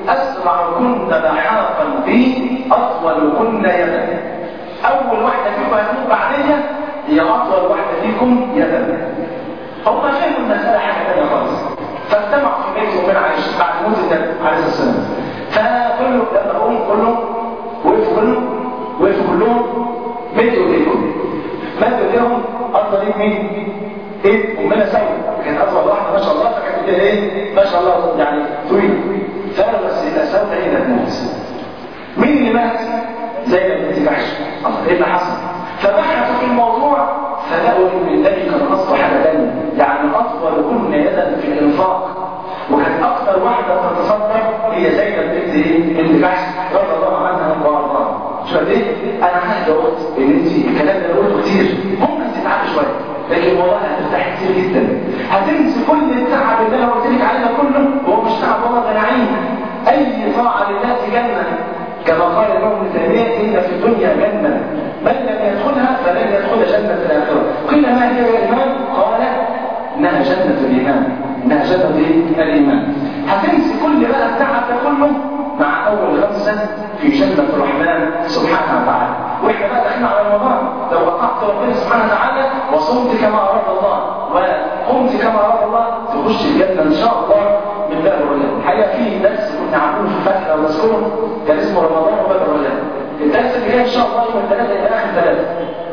اسرعكن لحاقا بي اطولكن يدا اول واحده فيكم هتموت بعديا هي اطول واحده فيكم يدا هم فهموا المساله حاجه ثانيه خالص فاجتمعوا في بيت امنا عائشه بعد موت النبي عليه الصلاه والسلام فكله لما قوم كلهم وقفوا كلهم وقفوا كلهم مدوا ايديهم مدوا ايديهم افضل ايد مين؟ ايه امنا سوي كانت اطول واحده ما شاء الله فكانت ايديها ايه؟ ما شاء الله يعني طويل فقالوا بس اذا سوي هي اللي هتموت مين اللي مات؟ زي بنت جحش الله ايه اللي حصل؟ فبحثوا في الموضوع فلقوا ان النبي كان قصده حاجه ثانيه يعني اطول كل يدا في الانفاق وكانت اكثر واحده تتصدق هي زينب بنت ايه؟ بنت جحش رضي الله عنها وارضاها شو قد ايه؟ انا عايز اقول ان انت الكلام اللي قلته كتير ممكن تتعبي شويه لكن والله هترتاح كتير جدا هتنسي كل التعب اللي انا قلت لك عليه ده كله وهو مش تعب والله ده نعيم اي طاعه لله جنه كما قال الامام ابن تيميه ان في الدنيا جنه من لم يدخلها فلن يدخل جنه الاخره قيل ما هي يا امام قال انها جنه الايمان انها جنه إيه؟ الايمان هتنسي كل بقى التعب ده كله مع اول خمسه في جنه الرحمن سبحانه وتعالى واحنا بقى داخلين على رمضان لو اطعت ربنا سبحانه وتعالى وصمت كما اراد الله وقمت كما اراد الله تخش الجنه ان شاء الله من باب الرجاء الحقيقه في درس كنا عاملينه في الفتح لو مذكور كان اسمه رمضان وباب الرجاء الدرس اللي جاي ان شاء الله يوم الثلاثاء الى اخر ثلاثه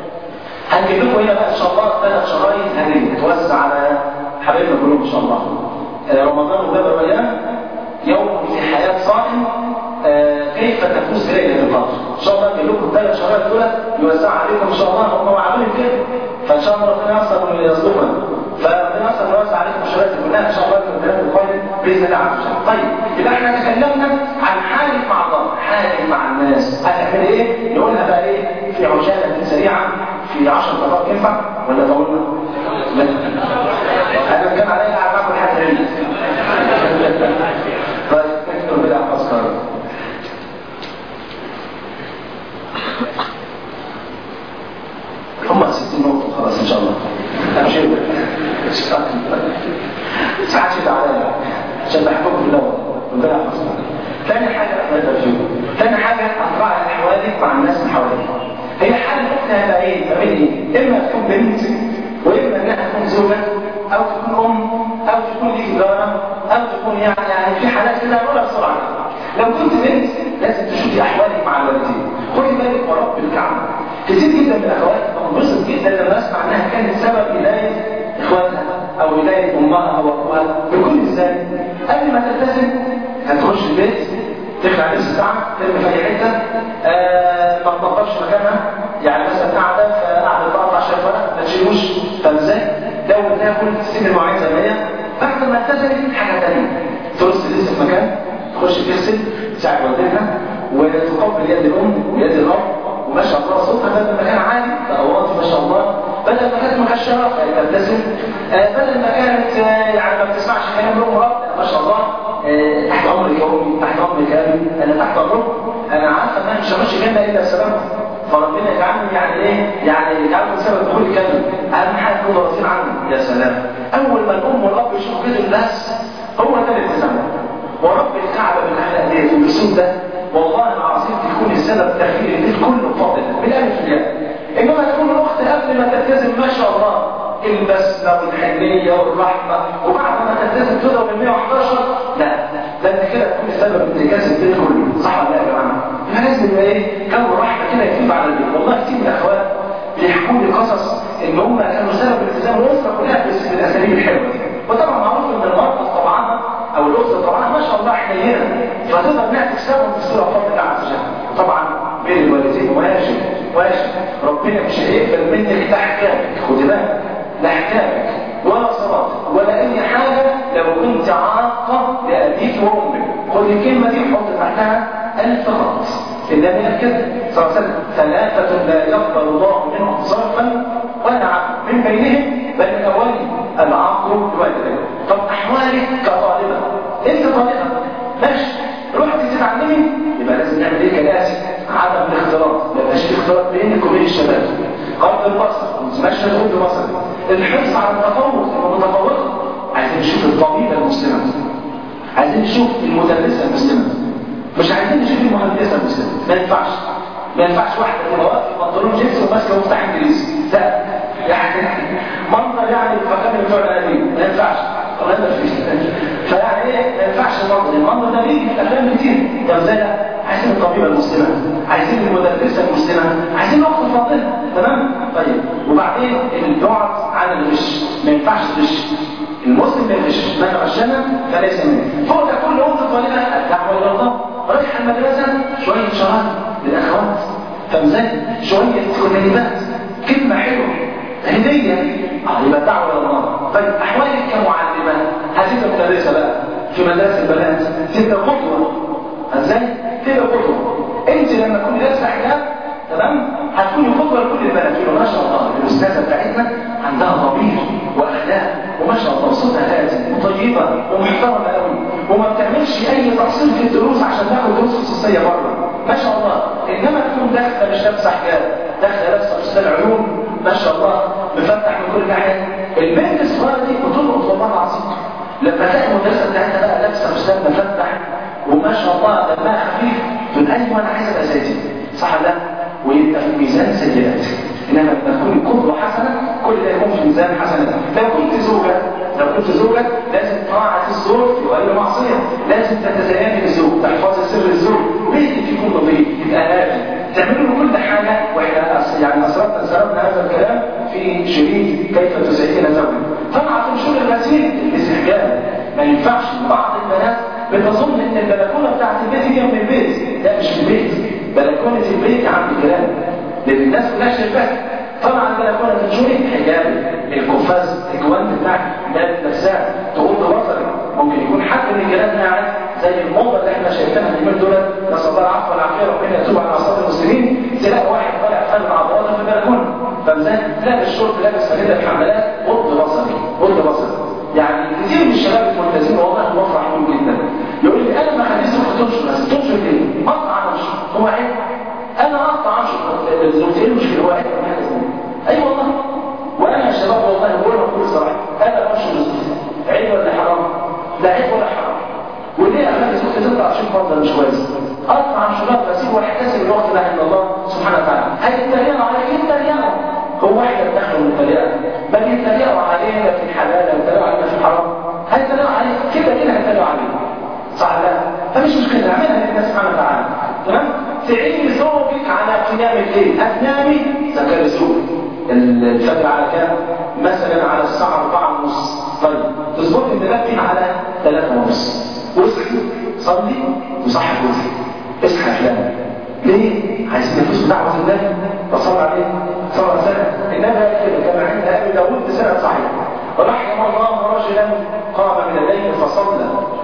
هنجيب لكم هنا بقى ان شاء الله ثلاث شرايط هديه توزع على حبايبنا كلهم ان شاء الله رمضان وباب الرجاء يوم في حياه صائم آه كيف تفوز بليله القدر ان شاء الله نجيب لكم الثلاث شرايط دول يوزع عليكم ان شاء الله هم وعاملين كده فان شاء الله ربنا ييسر ويصدقنا فربنا ييسر ويوسع عليكم الشرايط كلها ان شاء الله في الثلاث القادم باذن الله عز وجل طيب يبقى احنا تكلمنا عن حالك مع الله حالك مع الناس هتعمل ايه نقولها بقى ايه في عجاله سريعه في 10 دقائق ينفع ولا طولنا لا انا كان عليا قاعد باكل حاجه غريبه طيب اكتب بلا اذكار هم 60 نقطة خلاص إن شاء الله أبشر ساعات شد عليا عشان بحبكم في الأول ربنا يحفظكم ثاني حاجة لا ترجوه ثاني حاجة أتراعي أحوالك مع الناس اللي حواليك هي حال أختها هيبقى إيه؟ ما بين إيه؟ إما تكون بنت وإما إنها تكون زوجة أو تكون أم أو تكون ليك جارة أو تكون يعني يعني في حالات كده هقولها بسرعة لو كنت بنت لازم تشوفي أحوالك مع الوالدين خدي بالك ورب الكعبة كتير جدا من الاخوات بنبسط جدا لما اسمع انها كانت سبب هدايه اخواتها او هدايه امها او اخوها بكل ازاي قبل ما تلتزم هتخش البيت تخلع لبس بتاعها ترمي في اي حته آه ما تنظفش مكانها يعني مثلا قاعده فقاعده تقطع شويه ورق ما تشيلوش طب ازاي؟ لو بتاكل تسيب المواعين زي ما هي بعد ما التزمت حاجه ثانيه ترص اللبس في مكان تخش تغسل تساعد والدتها وتقبل يد الام ويد الاب وما شاء الله صوتها بدل ما كان عالي بقى ما شاء الله بدل ما كانت مكشره فبتبتسم آه بدل ما كانت آه يعني ما بتسمعش كلام ام رب ما شاء الله آه تحت امرك يا امي تحت امرك يا ابي انا تحت امرك انا عارفه ان انا مش همشي جنه الا السلام فربنا يجعلني يعني ايه يعني يجعلني سبب دخول الجنه اهم حاجه تكونوا راضيين عني يا سلام اول ما الام والاب يشوفوا كده الناس هو ده الالتزام ورب الكعبه بالاخلاق ديت والاسلوب ده والله العظيم تكون السبب تغيير البيت كله فاضل بالالف والياء انما تكون الاخت قبل ما تلتزم ما شاء الله البسمه والحنيه والرحمه وبعد ما تلتزم تضرب ال 111 لا ده انت كده تكون سبب انتكاس البيت كله صح ولا لا يا جماعه؟ يبقى لازم يبقى ايه؟ كون رحمه كده يكتب على البيت والله كتير من الاخوات بيحكوا لي قصص ان هم كانوا سبب التزام الاسره كلها بالاساليب الحلوه دي وطبعا معروف ان المراه طبعا او الاسره طبعا ما شاء الله حنينه فتقدر انها تكسبهم بصوره بفضل الله عز وجل طبعا بين الوالدين واجب واجب ربنا مش هيقبل منك تحكامك خدي بالك لا حكامك ولا صلاتك ولا اي حاجه لو كنت عاقه لابيك وامك خد الكلمه دي وحط تحتها الف خط النبي قال كده صلى الله عليه وسلم ثلاثه لا يقبل الله منهم صرفا ولا عقل من بينهم بل الاول العقل الوالدين طب احوالك كطالبه انت طالبه ماشي رحت تتعلمي يبقى لازم نعمل ايه كناس عدم الاختلاط ما يبقاش في اختلاط بينك وبين الشباب غض البصر ما تسمعش غض البصر الحرص على التفوق المتفوقه عايزين نشوف الطبيبه المسلمه عايزين نشوف المدرسه المسلمه مش عايزين نشوف المهندسه المسلمه ما ينفعش ما ينفعش واحده تبقى واقفه بنطلون جينز وماسكه مفتاح انجليزي لا يعني منظر يعني فكان بتوع الانابيب ما ينفعش الله ما فيش فيعني ايه ما ينفعش المنظر المنظر ده بيجي في الافلام كتير طب ازاي لا عايزين الطبيبه المسلمه عايزين المدرسه المسلمه عايزين الاخت الفاضله تمام طيب وبعدين البعد عن الغش ما ينفعش تغش المسلم ما يغش من غشنا فليس منه فوق ده كل اخت طالبه الدعوه الى الله رايحه المدرسه شويه شراب للاخوات فمزاج شويه كتيبات كلمه حلوه هديه اه يبقى دعوه الى الله طيب احوالك كمعلمه هتبقى مدرسه بقى في مدارس البنات تبقى قدوه ازاي تبقى قدوه انت لما تكوني لابسه حجاب تمام هتكوني قدوه لكل البنات يقولوا ما شاء الله الاستاذه بتاعتنا عندها ضمير واخلاق وما شاء الله صوتها هادي وطيبه ومحترمه قوي وما بتعملش اي تقصير في الدروس عشان تاخد دروس خصوصيه بره ما شاء الله انما تكون داخله مش لابسه حجاب داخله لابسه استاذ علوم ما شاء الله مفتح من كل ناحيه البنت الصغيره دي بتلقط والله العظيم لما تلاقي المدرسه بتاعتها بقى لابسه فستان مفتح وما شاء الله دمها خفيف تقول ايوه انا عايز ابقى زي دي صح ده ويبقى في ميزان سيئات انما لما تكون قدوه حسنه كل ده يكون في ميزان حسنه لو كنت زوجه لو كنت زوجه لازم طاعه الزوج في غير معصيه لازم تتزيني بالزوج تحفظي سر الزوج بيتك يكون نظيف يبقى هادي تعملوا له كل حاجه واحنا يعني اسردنا سردنا هذا الكلام في شريط كيف تزيين زوجك طبعا تنشر الغسيل الاستحجاب ما ينفعش بعض البنات بتظن ان البلكونه بتاعت البيت هي من البيت لا مش في البيت بلكونه البيت عند كلام لان الناس كلها شايفاها طبعا البلكونه تنشري حجاب القفاز الجوان بتاعك ده نفسها تغض بصرك ممكن يكون حد من الجيران قاعد زي الموضه اللي احنا شايفينها اليومين دول نسال الله العفو والعافيه ربنا يتوب على اصحاب المسلمين تلاقي واحد طالع خارج عضلاته في البلكونه فمزاج لابس شورت لابس فانيله الحملات غض بصري غض بصري يعني كثير من الشباب الملتزمين والله بفرح بهم جدا يقول لي انا ما خليتش تنشر بس تنشر ايه؟ مقطع انشر هو عيب انا اقطع انشر الزوجتين مش هو عيب اي أيوة والله وانا يا شباب والله بقول بكل صراحه انا انشر الزوجتين عيب ولا حرام؟ لا عيب ولا حرام وليه اخلي زوجتي تطلع عشان فرض مش كويس اقطع انشرات بسيب واحتسب الوقت ده عند الله سبحانه وتعالى هيتريقوا عليك يتريقوا هو احنا بناخد من التريقه بل يتريقوا علينا في الحلال ويتريقوا علينا في الحرام هيتريقوا عليك كده كده هيتريقوا عليك صح لا فمش مشكله اعملها لله سبحانه وتعالى تمام تعين زوجك على قيام الليل هتنامي ذكر الزوج الفجر على كام مثلا على الساعه 4 ونص طيب تظبط المنبه على 3 ونص واصحي صلي وصحي جوزك اصحى فلان ليه؟ عايزين نفوز دعوة الله فصلى عليه صلى الله عليه وسلم إنما كده كما عند أبي داود بسنة صحيح ورحم الله رجلا قام من الليل فصلى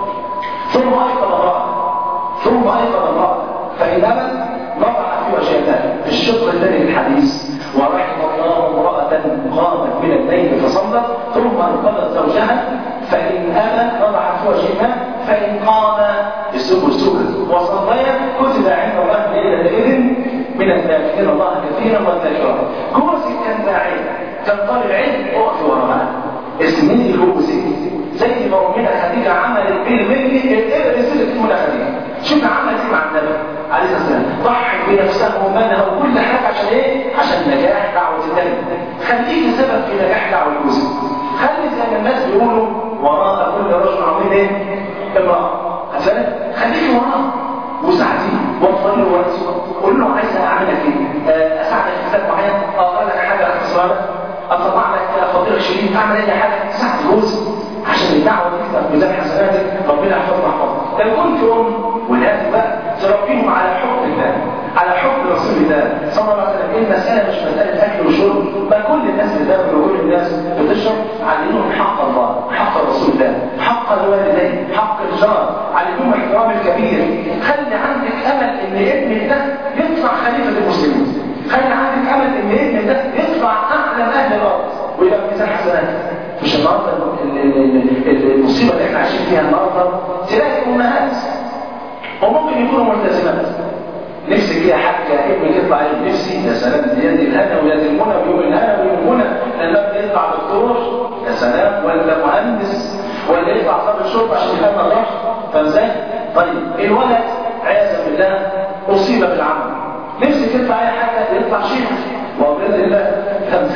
ثم أيقظ امرأة ثم أيقظ امرأة فإن أبت وضع في وجهتها في الشق الثاني للحديث ورحم الله امرأة قامت من الليل فصلت ثم أنقذت زوجها فإن أبت وضعت في وجهها فإن قام السوق السوق وصليا كتب عند الله ليلة من الذاكرين الله كثيرا والذاكرات جوزك كان داعية كان طالب علم اقف ورا معاه اسمني جوزك زي ما امنا خديجه عملت بالملي الابن سيدة امنا خديجه شوف عملت ايه مع النبي عليه الصلاه والسلام ضحت بنفسها ومالها وكل حاجه عشان ايه؟ عشان نجاح دعوه النبي خليك سبب في نجاح دعوه جوزك خلي زي ما الناس بيقولوا وراء كل رجل عظيم ايه؟ امراه عشان خليك وراه وساعديه وفر له وقت قول له عايز اعمل لك ايه؟ اساعدك في كتاب معين اقرا لك حاجه اختصارك اطلع لك فضيله شريف اعمل اي حاجه ساعد جوزك عشان الدعوه تكتب ميزان حسناتك ربنا يحفظنا يحفظك لو كنت ام ولادك بقى تربيهم على حب الله على حب رسول الله صلى الله عليه وسلم ايه المساله مش مساله اكل وشرب بل كل الناس بتاكل وكل الناس بتشرب علموهم حق الله حق رسول الله حق الوالدين حق الجار علموهم احترام الكبير خلي عندك امل ان ابنك ده يطلع خليفه المسلمين خلي عندك امل ان ابنك ده يطلع اعلم اهل الارض ويبقى ميزان حسناتك مش النهارده المصيبه اللي احنا عايشين فيها النهارده تلاقي امهات وممكن يكونوا ملتزمات نفسك يا حاجة ابنك يطلع يد نفسي يا سلام دي يد الهنا ويد المنى ويوم الهنا ويوم المنى لما يطلع دكتور يا سلام ولا مهندس ولا يطلع ضابط شرطة عشان يفهم الله فاهم ازاي؟ طيب الولد عياذا بالله أصيب بالعمل نفسك يطلع أي حاجة يطلع شيخ وبإذن الله فاهم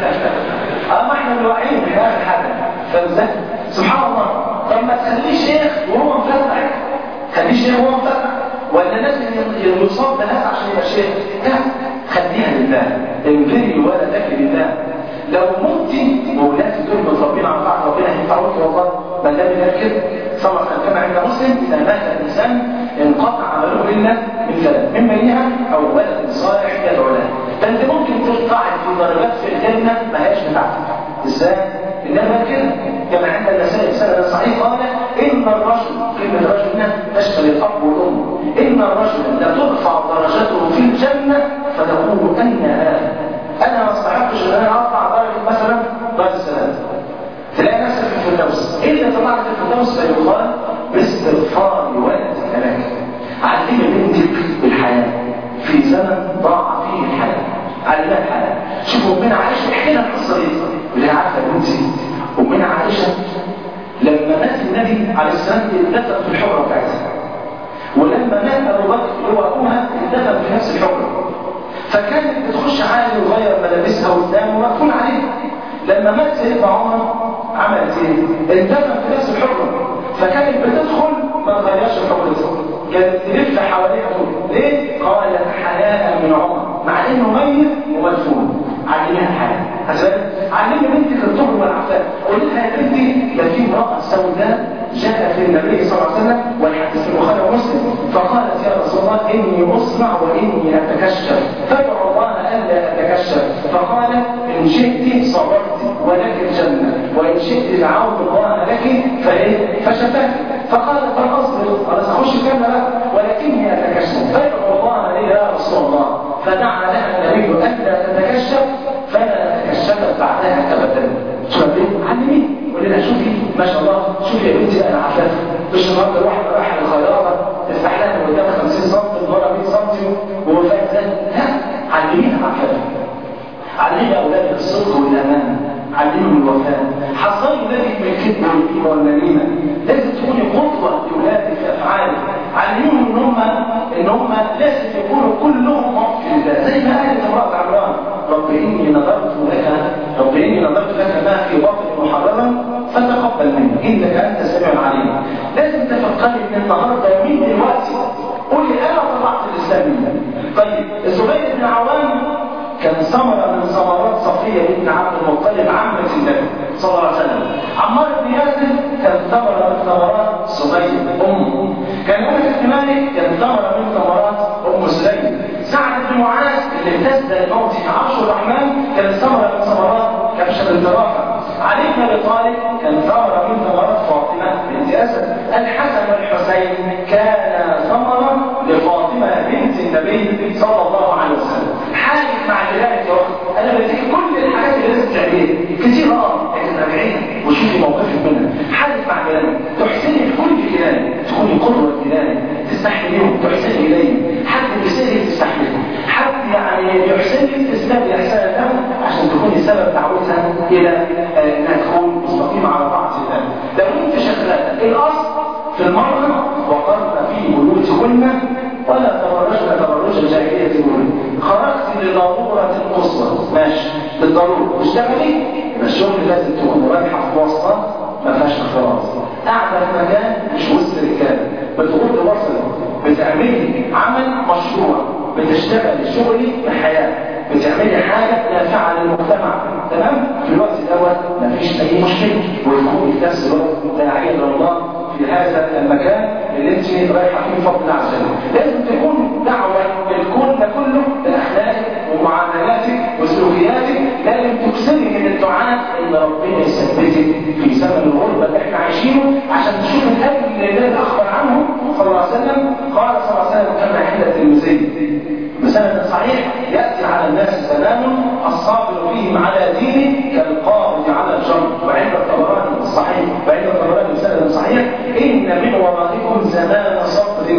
اه ما احنا الواعيين بهذه الحاجة فاهم ازاي؟ سبحان الله طب ما تخليه شيخ وهو مفتح خليه شيخ وهو مفتح ولا لازم يصاب بهذا عشان يبقى شيخ لا خليها لله انجري ولدك لله لو مت وولادك دول متربين على طاعه ربنا هينفعوك والله ما دام قال كده صلى كما عند مسلم اذا مات الانسان انقطع عمله الا من ثلاث من بينها او ولد صالح يدعو له فانت ممكن تقطع في درجات في الجنه ما هياش بتاعتك ازاي؟ انما كده كما عند النسائي سند صحيح قال ان الرجل كلمه الرجل هنا تشمل الاب والام ان الرجل لا ترفع درجته في الجنه فتقول ان هذا انا ما استحقش ان انا ارفع درجه مثلا درجه السلام تلاقي نفسك في الفردوس اذا طلعت في الفردوس فيقال باستغفار والدك لك علمي بنتك الحياه في زمن ضاع فيه الحياه علمها الحياه شوفوا امنا عائشه احكي لنا القصه دي اللي عارفه بنتي امنا عائشه لما مات النبي عليه السلام اتدفن في الحجره بتاعتها ولما مات ابو بكر اللي هو ابوها اتدفن في نفس الحجره فكانت بتخش عالي وغير ملابسها قدامه ومقفول عليها لما مات سيدنا عمر عملت ايه؟ اتدفن في نفس الحجره فكانت بتدخل ما تغيرش حجرتها كانت تلف حواليها طول ليه؟ قال حياء من عمر مع انه ميت ومدفون علمها الحياه عشان علمي بنتك الطهر والعفاف قول لها يا بنتي ده في امراه سوداء جاء في النبي صلى الله عليه وسلم والحديث في البخاري ومسلم فقالت يا رسول الله اني اصنع واني اتكشف فادعو الله الا اتكشف فقال ان شئت صبرت ولك الجنه وان شئت دعوت الله لك فايه فشفاك فقال فاصبر خلاص اخش الجنه بقى ولكني اتكشف فادعو الله لي يا رسول الله فدعا لها النبي الا تتكشف فلا تكشفت بعدها ابدا شوف علمي قول لها شوفي ما شاء الله شوفي يا بنتي انا عفاف مش النهارده واحده رايحه للخياطه تفتح لها من قدام 50 سم من ورا 100 سم وهو فاهم ازاي؟ لا علميها عفاف علمي اولادك الصدق والامان علمهم الوفاء حصلي ذلك من الكذب والغيبه والنميمه لازم تكوني قدوه لاولادك في افعالك علميهم ان هم ان هم لازم يكونوا كلهم مغفر الله زي ما قالت امراه عمران رب اني نظرت لك رب اني نظرت لك ما في بطني محرما فتقبل مني انك انت السميع العليم لازم تفكري ان النهارده ومين دلوقتي قولي انا طلعت الاسلام منك طيب الزبير بن عوام كان ثمرة من ثمرات صفية بنت عبد المطلب عمة النبي صلى الله عليه وسلم عمار بن ياسر كان ثمرة من ثمرات سمية أمه كان أنس بن مالك كان ثمرة من ثمرات أم سليم سعد بن معاذ اللي اهتز الموت في عرش الرحمن كان ثمرة من ثمرات كبشة بنت رافع علي بن ابي طالب كان ثمرة من ثمرات فاطمة بنت أسد الحسن والحسين كان ثمرة لفاطمة بنت النبي صلى الله عليه وسلم حالك مع ذلك يا اخي انا بديك كل الحاجات اللي لازم تعمليها كتير اه لكن راجعين وشوفي موقفك منها حالك مع ذلك تحسني في كل كلام تكوني قدوة كلام تستحمليهم تحسني اليهم حد بيسالك تستحملهم حد يعني يحسنك تستبدي احسان له عشان تكوني سبب دعوتها الى انها تكون مستقيمه على طاعه الله لو انت شغاله الاصل في المرأة وقرن في بيوتكن ولا تبرجن تبرج الجاهلية بالضروره تشتغلي يبقى الشغل لازم تكون رايحه في واسطه ما فيهاش اختلاط قاعده في مكان مش وسط رجاله بتغض بصرك بتعملي عمل مشروع بتشتغلي شغلي بحياه بتعملي حاجه نافعه للمجتمع تمام في الوقت دوت مفيش اي مشكله وتكوني في نفس الوقت داعيه لله في هذا المكان اللي انت رايحه فيه بفضل الله عز وجل لازم تكون دعوه للكون ده كله باخلاقك ومعاملاتك وسلوكياتك لازم تكسبي من الدعاء ان ربنا يثبتك في زمن الغربه اللي احنا عايشينه عشان تشوف الاجر اللي النبي اخبر عنه صلى الله عليه وسلم قال صلى الله عليه وسلم كما عند الترمذي بسند صحيح ياتي على الناس زمان الصابر فيهم على دينه كالقابض على الجمر وعند الطبراني الصحيح وعند الطبراني بسند صحيح ان من ورائكم زمان صبر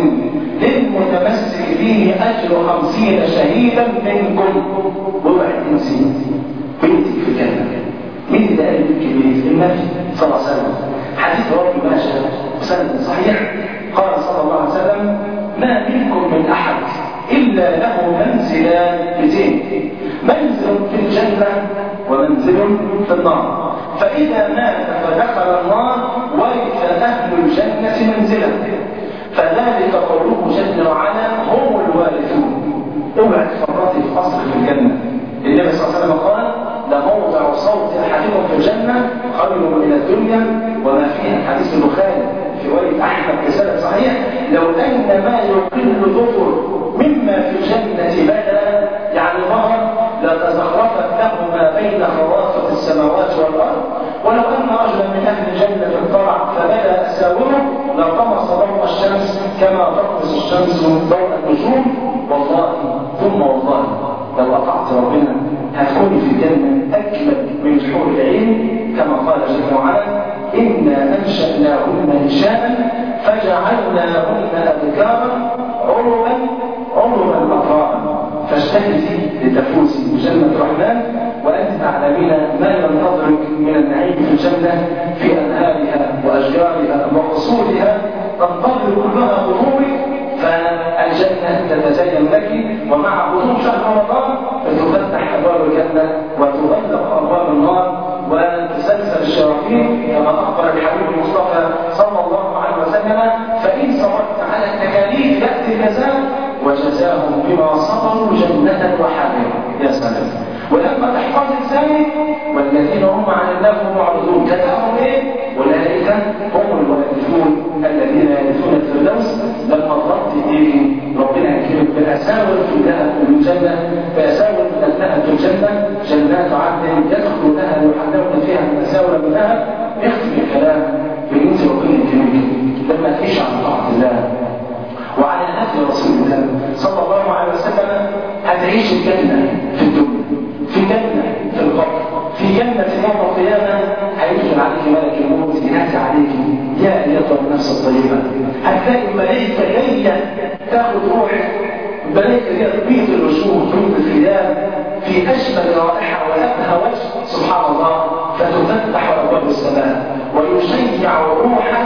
للمتمسك فيه اجر خمسين شهيدا منكم وبعد تنسين بنتك في الجنه مين اللي قال الكبير النبي صلى الله عليه وسلم حديث رواه ماشى بسند صحيح قال صلى الله عليه وسلم ما منكم من احد إلا له منزلان اثنين منزل في الجنة ومنزل في النار فإذا مات فدخل النار ورث أهل الجنة منزلا فذلك قوله جل وعلا هم الوارثون اوعى تفرطي في أصل في الجنة النبي صلى الله عليه وسلم قال لموضع صوت أحدكم في الجنة خير من الدنيا وما فيها حديث البخاري في رواية أحمد بسند صحيح لو أن ما يقل ظفر مما في الجنة بدا يعني ظهر لتزخرفت له ما بين خوافق السماوات والأرض ولو أن رجلا من أهل الجنة اطلع فبدا أساوره لطمس ضوء الشمس كما تطمس الشمس ضوء النجوم والله ثم والله لو أطعت ربنا هتكوني في الجنة أجمل من حور العين كما قال جل وعلا إنا أنشأناهن إنشاء فجعلناهن أبكارا عربا عربا أطراء فاجتهدي لتفوزي بجنة الرحمن وأنت تعلمين ما ينتظرك من النعيم في الجنة في أنهارها وأشجارها وقصورها تنتظر كلها قبورك فالجنة تتزين لك ومع قدوم شهر رمضان فتفتح أبواب الجنة وتغلق أبواب النار وتسلسل الشياطين كما أخبر الحبيب المصطفى صلى الله عليه وسلم فإن صبرت على التكاليف يأتي الجزاء وجزاهم بما صبروا جنة وحريرا يا سلام ولما تحفظ الثاني والذين هم عن الله معرضون جزاهم ايه؟ اولئك هم الوارثون الذين يرثون الفردوس لما ضربت ايه؟ ربنا يكرمك باساور في الذهب من الجنه باساور من الذهب في الجنه جنات عدن يدخلونها يحلون فيها من اساور من ذهب يختم الكلام بنت ربنا يكرمك لما تعيش عن طاعه الله وعلى هدي رسول الله صلى الله عليه وسلم هتعيش الجنه في الدنيا في جنة في القبر في جنة يوم القيامة هيدخل عليك ملك الموت ينادي عليك يا أيتها النفس الطيبة هتلاقي ملائكة جاية تاخد روحك ملائكة جاية تبيض الوجوه تبيض الثياب في أجمل رائحة وأبهى وجه سبحان الله فتفتح أبواب السماء ويشيع روحك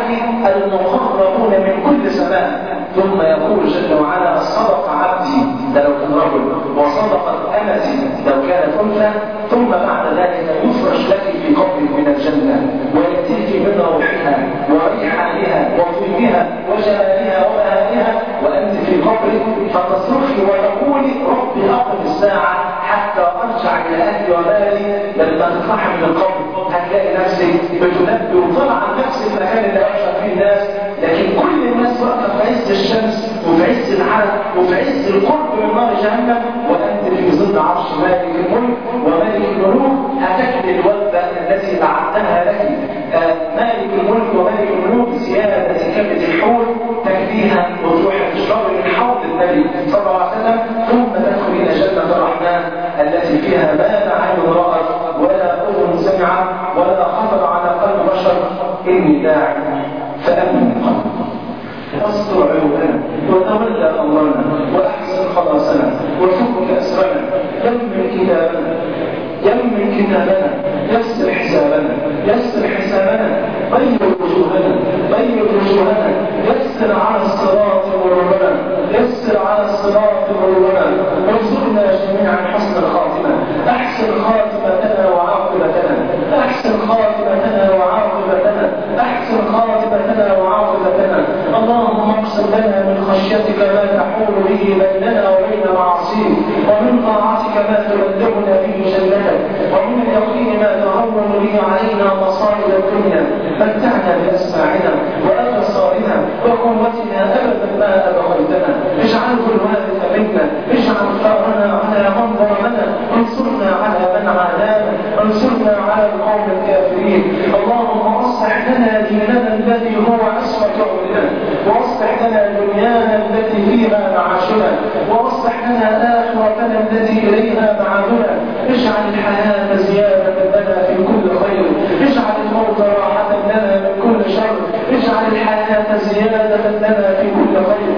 المقربون من كل سماء ثم يقول جل وعلا صدق عبدي ده لو كان رجل وصدقت امتي لو كانت انثى ثم بعد ذلك يفرش لك في قبرك من الجنه وياتيك من روحها وريحانها وطيبها وجمالها وبهائها وانت في قبرك فتصرخي وتقولي ربي اقم الساعه حتى ارجع الى اهلي ومالي لما تطلعي من القبر هتلاقي نفسك بتنبي وطلع نفس المكان اللي يحشر فيه الناس لكن كل الناس واقفه في عز الشمس وفي عز العرق وفي عز القرب من نار جهنم وانت في ظل عرش مالك الملك وملك الملوك هتكفي الوجبه التي بعتها لك آه مالك الملك وملك الملوك زياده كبد الحور تكفيها وتروحي تشربي من حوض النبي صلى الله عليه وسلم ثم تدخلين جنه الرحمن التي فيها ما لا عين رأت ولا اذن سمعت ولا خطر على قلب بشر اني داعي فامن قلبك واستر عيوبنا وتولى امرنا واحسن خلاصنا وفك اسرنا يمن كتابنا يمن كتابنا يسر حسابنا يسر حسابنا غير وجوهنا غير وجوهنا يسر على الصراط مرورنا يسر على الصراط مرورنا وارزقنا جميعا حسن الخاتمه احسن خاتمه لنا وعاقبتنا اللهم اقسم لنا من خشيتك ما تحول به بيننا وبين معاصيك ومن طاعتك ما تبلغنا به جنتك ومن اليقين ما تهون به علينا مصائب الدنيا متعنا باسماعنا وابصارنا وقوتنا ابدا ما ابقيتنا اجعله الوارث منا اجعل ثارنا على من ظلمنا انصرنا على من عادانا انصرنا على القوم الكافرين اللهم اصلح لنا ديننا الذي هو عصمه امرنا واصلح لنا دنيانا التي فيها معاشنا واصلح لنا اخرتنا التي اليها معادنا اجعل الحياه زياده لنا في كل خير اجعل الموت راحه لنا من كل شر اجعل الحياه زياده لنا في كل خير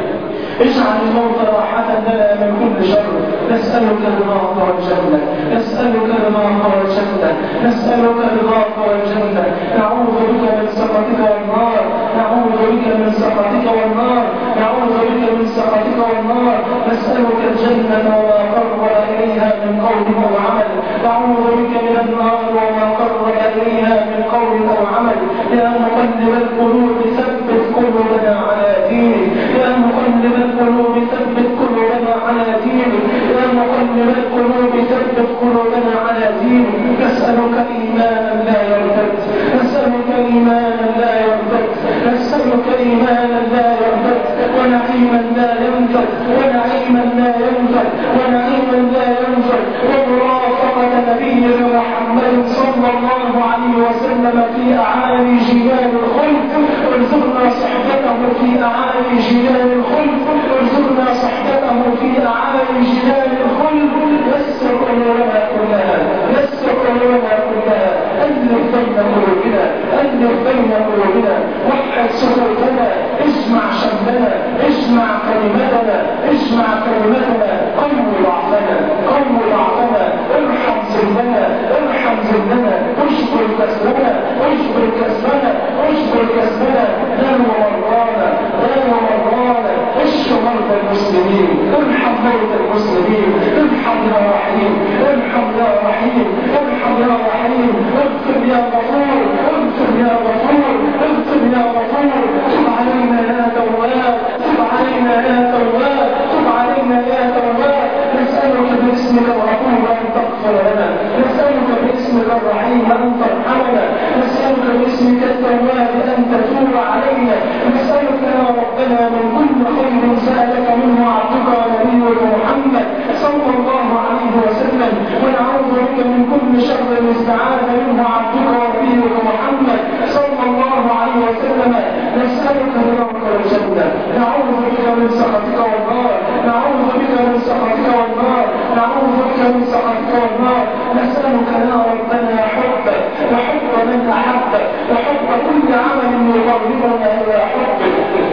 اجعل الموت راحة لنا من كل شر نسألك رضاك والجنة نسألك رضاك والجنة نسألك رضاك والجنة نعوذ بك من سخطك والنار نعوذ بك من سخطك والنار نعوذ بك من سخطك والنار نسألك الجنة وما قرب إليها من قول أو عمل نعوذ بك من النار وما قرب إليها من قول أو عمل يا مقلب القلوب ثبت قلوبنا على دينك يا مقلب القلوب ثبت قلوبنا على دينك يا مقلب القلوب ثبت قلوبنا على دينك نسألك إيمانا لا يرتد نسألك إيمانا لا يرتد نسألك إيمانا لا يرتد ونعيما لا ينفد ونعيما لا ينفد ونعيما لا ينفد ومرافقة نبينا محمد صلى الله عليه وسلم في أعالي جبال الخلد وارزقنا صحبته في أعالي جبال الخلد وارزقنا صحبته في أعالي جبال الخلد يسر أمورنا كلها يسر أمورنا كلها ألف بين قلوبنا ألف بين قلوبنا وحد صفوفنا اجمع شملنا اجمع كلمتنا اجمع كلمتنا قوم ضعفنا قوم ضعفنا ارحم ذلنا ارحم ذلنا اشكر كسبنا اشكر كسبنا اشكر كسبنا دام مرضانا دام مرضانا اشف مرضى المسلمين ارحم مرضى المسلمين ارحم يا رحيم ارحم يا رحيم ارحم يا رحيم اغفر يا غفور اغفر يا غفور اغفر يا غفور تب علينا يا تواب تب علينا يا تواب تب علينا يا تواب نسألك باسمك الرحيم أن تغفر لنا نسألك باسمك الرحيم أن ترحمنا نسألك باسمك التواب أن تتوب علينا نسألك يا ربنا من كل خير سألك منه عبدك ونبيك محمد صلى الله عليه وسلم ونعوذ بك من كل شر استعاذ منه عبدك ونبيك محمد صلى الله عليه وسلم نسألك رضاك الجنة نعوذ بك من سخطك والنار نعوذ بك من سخطك والنار نعوذ بك من سخطك والنار نسألك يا ربنا حبك وحب من أحبك وحب كل عمل يقربنا إلى حبك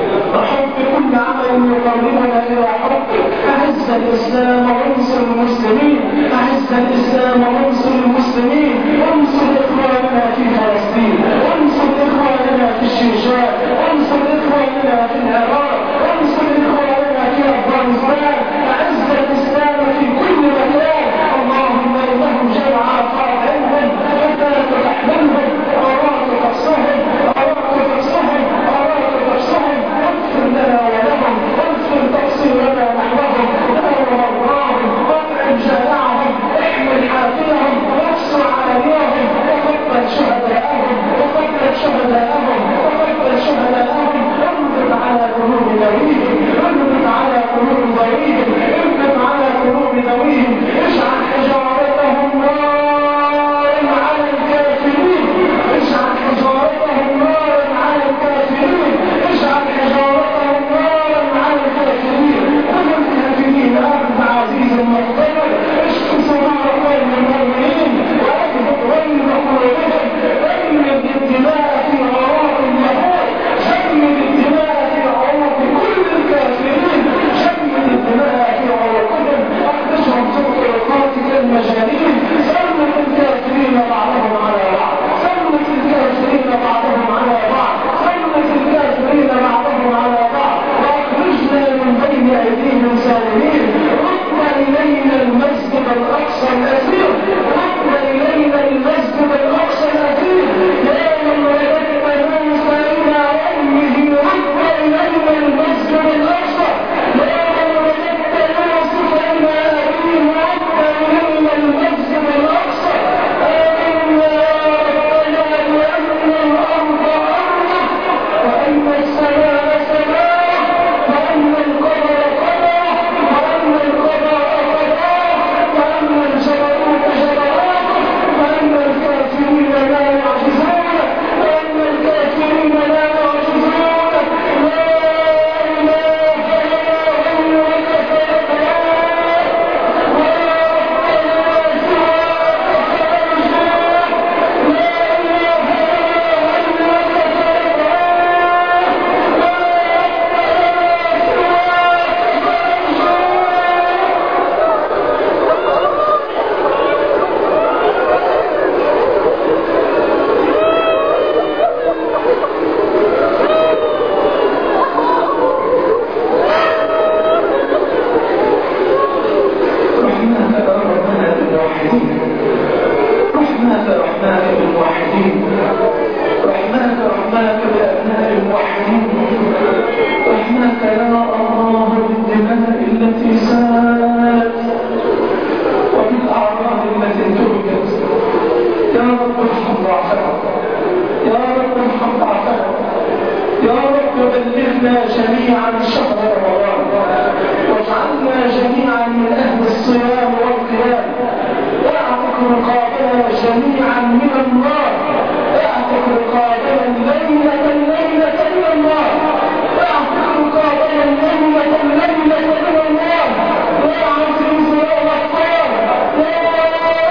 وحب كل عمل يقربنا إلى حبك أعز الإسلام وانصر المسلمين أعز الإسلام وانصر المسلمين وانصر إخواننا في فلسطين وانصر إخواننا في الشيشان وانصر إخواننا في العراق وانصر إخواننا في أفغانستان أعز الإسلام في كل مكان اللهم إنهم جمعا فاعلمهم ولا تحملهم أراك تفصهم أراك تفصهم أراك تفصهم اغفر لنا ولهم واغفر تقصيرنا نحوهم دار مرضاهم واطعم جائعهم احمل حافلهم واكسر عاليهم وقبل شهداءهم وقبل شهداءهم وقبل شهداءهم انبت على قلوب ذويهم انبت على قلوب ذويهم انبت على قلوب ذويهم اجعل حجارتهم نارا على الكافرين اجعل حجارتهم نارا على الكافرين اجعل حجارتهم نارا على الكافرين كل الكافرين اخذ عزيز مقتدر اشف صدور قوم المؤمنين واجبت غير قلوبهم امن الدماء في عراق اليهود شمل الدماء في عروق كل الكافرين شمل الدماء في عروقهم اخرجهم فوق رقاتك المجانين سلط الكافرين بعضهم على بعض سلط الكافرين بعضهم على بعض سلط الكافرين بعضهم على بعض واخرجنا من بين ايديهم سالمين رد الينا المسجد الاقصى الاسير رد الينا المسجد الاقصى الاسير يا من ولدت موسى الى
جميعا من الله اعتق رقابنا الليلة الليلة من الله اعتق رقابنا الليلة الليلة من الله يا عزيز يا غفار يا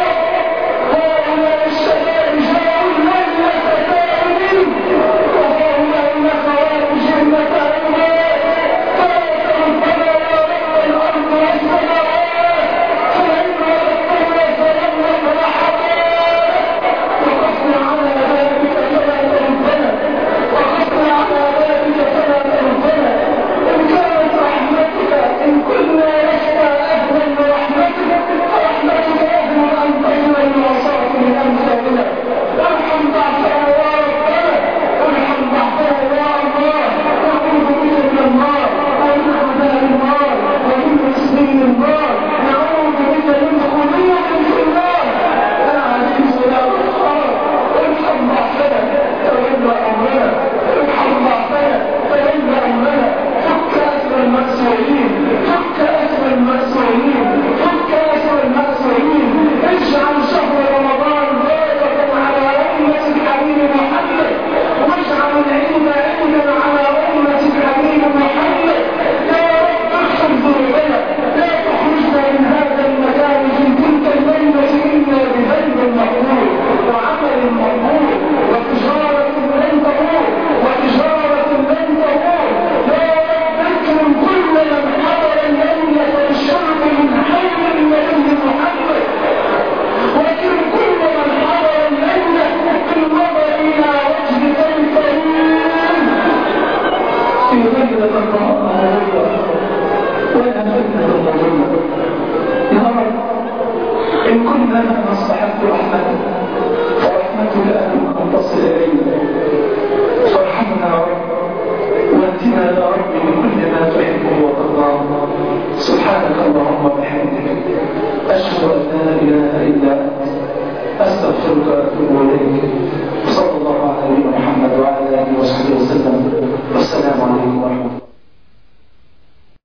هؤلاء الشباب جاءوا الليلة تائبين وهؤلاء الخوارج المتائبات فلا تنفنا يا رب الارض والسماوات فإن ربنا فلم فرحمات وقفنا على بابك فلا تنفنا وقفنا على بابك فلا تنفنا إن كانت رحمتك إن كنا لسنا أهلا لرحمتك فرحمتك أهل أن تجمع الوساط من أمثالنا ارحم ضعفنا يا ربنا ارحم ضعفنا يا الله نعوذ بك من النار ومن عذاب النار ومن مسلم النار نعوذ بك من خلود في النار يا عزيز يا غفار ارحم ضعفنا تولى امرنا ارحم ضعفنا تولى امرنا فك اسر المأسورين فك اسر المأسورين فك اسر المأسورين اجعل شهر رمضان بركة على أمة الحبيب محمد واجعل العلم عيدا على أمة الحبيب محمد يا رب اغفر ذنوبنا لا تخرجنا من هذا المكان في تلك الليلة إلا بذنب مقبول وعمل مقبول وتجارة لن تقول وتجارة لن تقول يا رب اكرم كل من حضر الليلة الشرب من حي النبي محمد واكرم كل من حضر الليلة بالنظر إلى وجهك الكريم في ليلة الرمضانية ولا فتنة مظلمة يا رب إن كنا نستحق رحمتك فرحمتك أن تصل إلينا فارحمنا يا رب واتنا يا رب بكل ما تحبه وترضاه سبحانك اللهم وبحمدك أشهد أن لا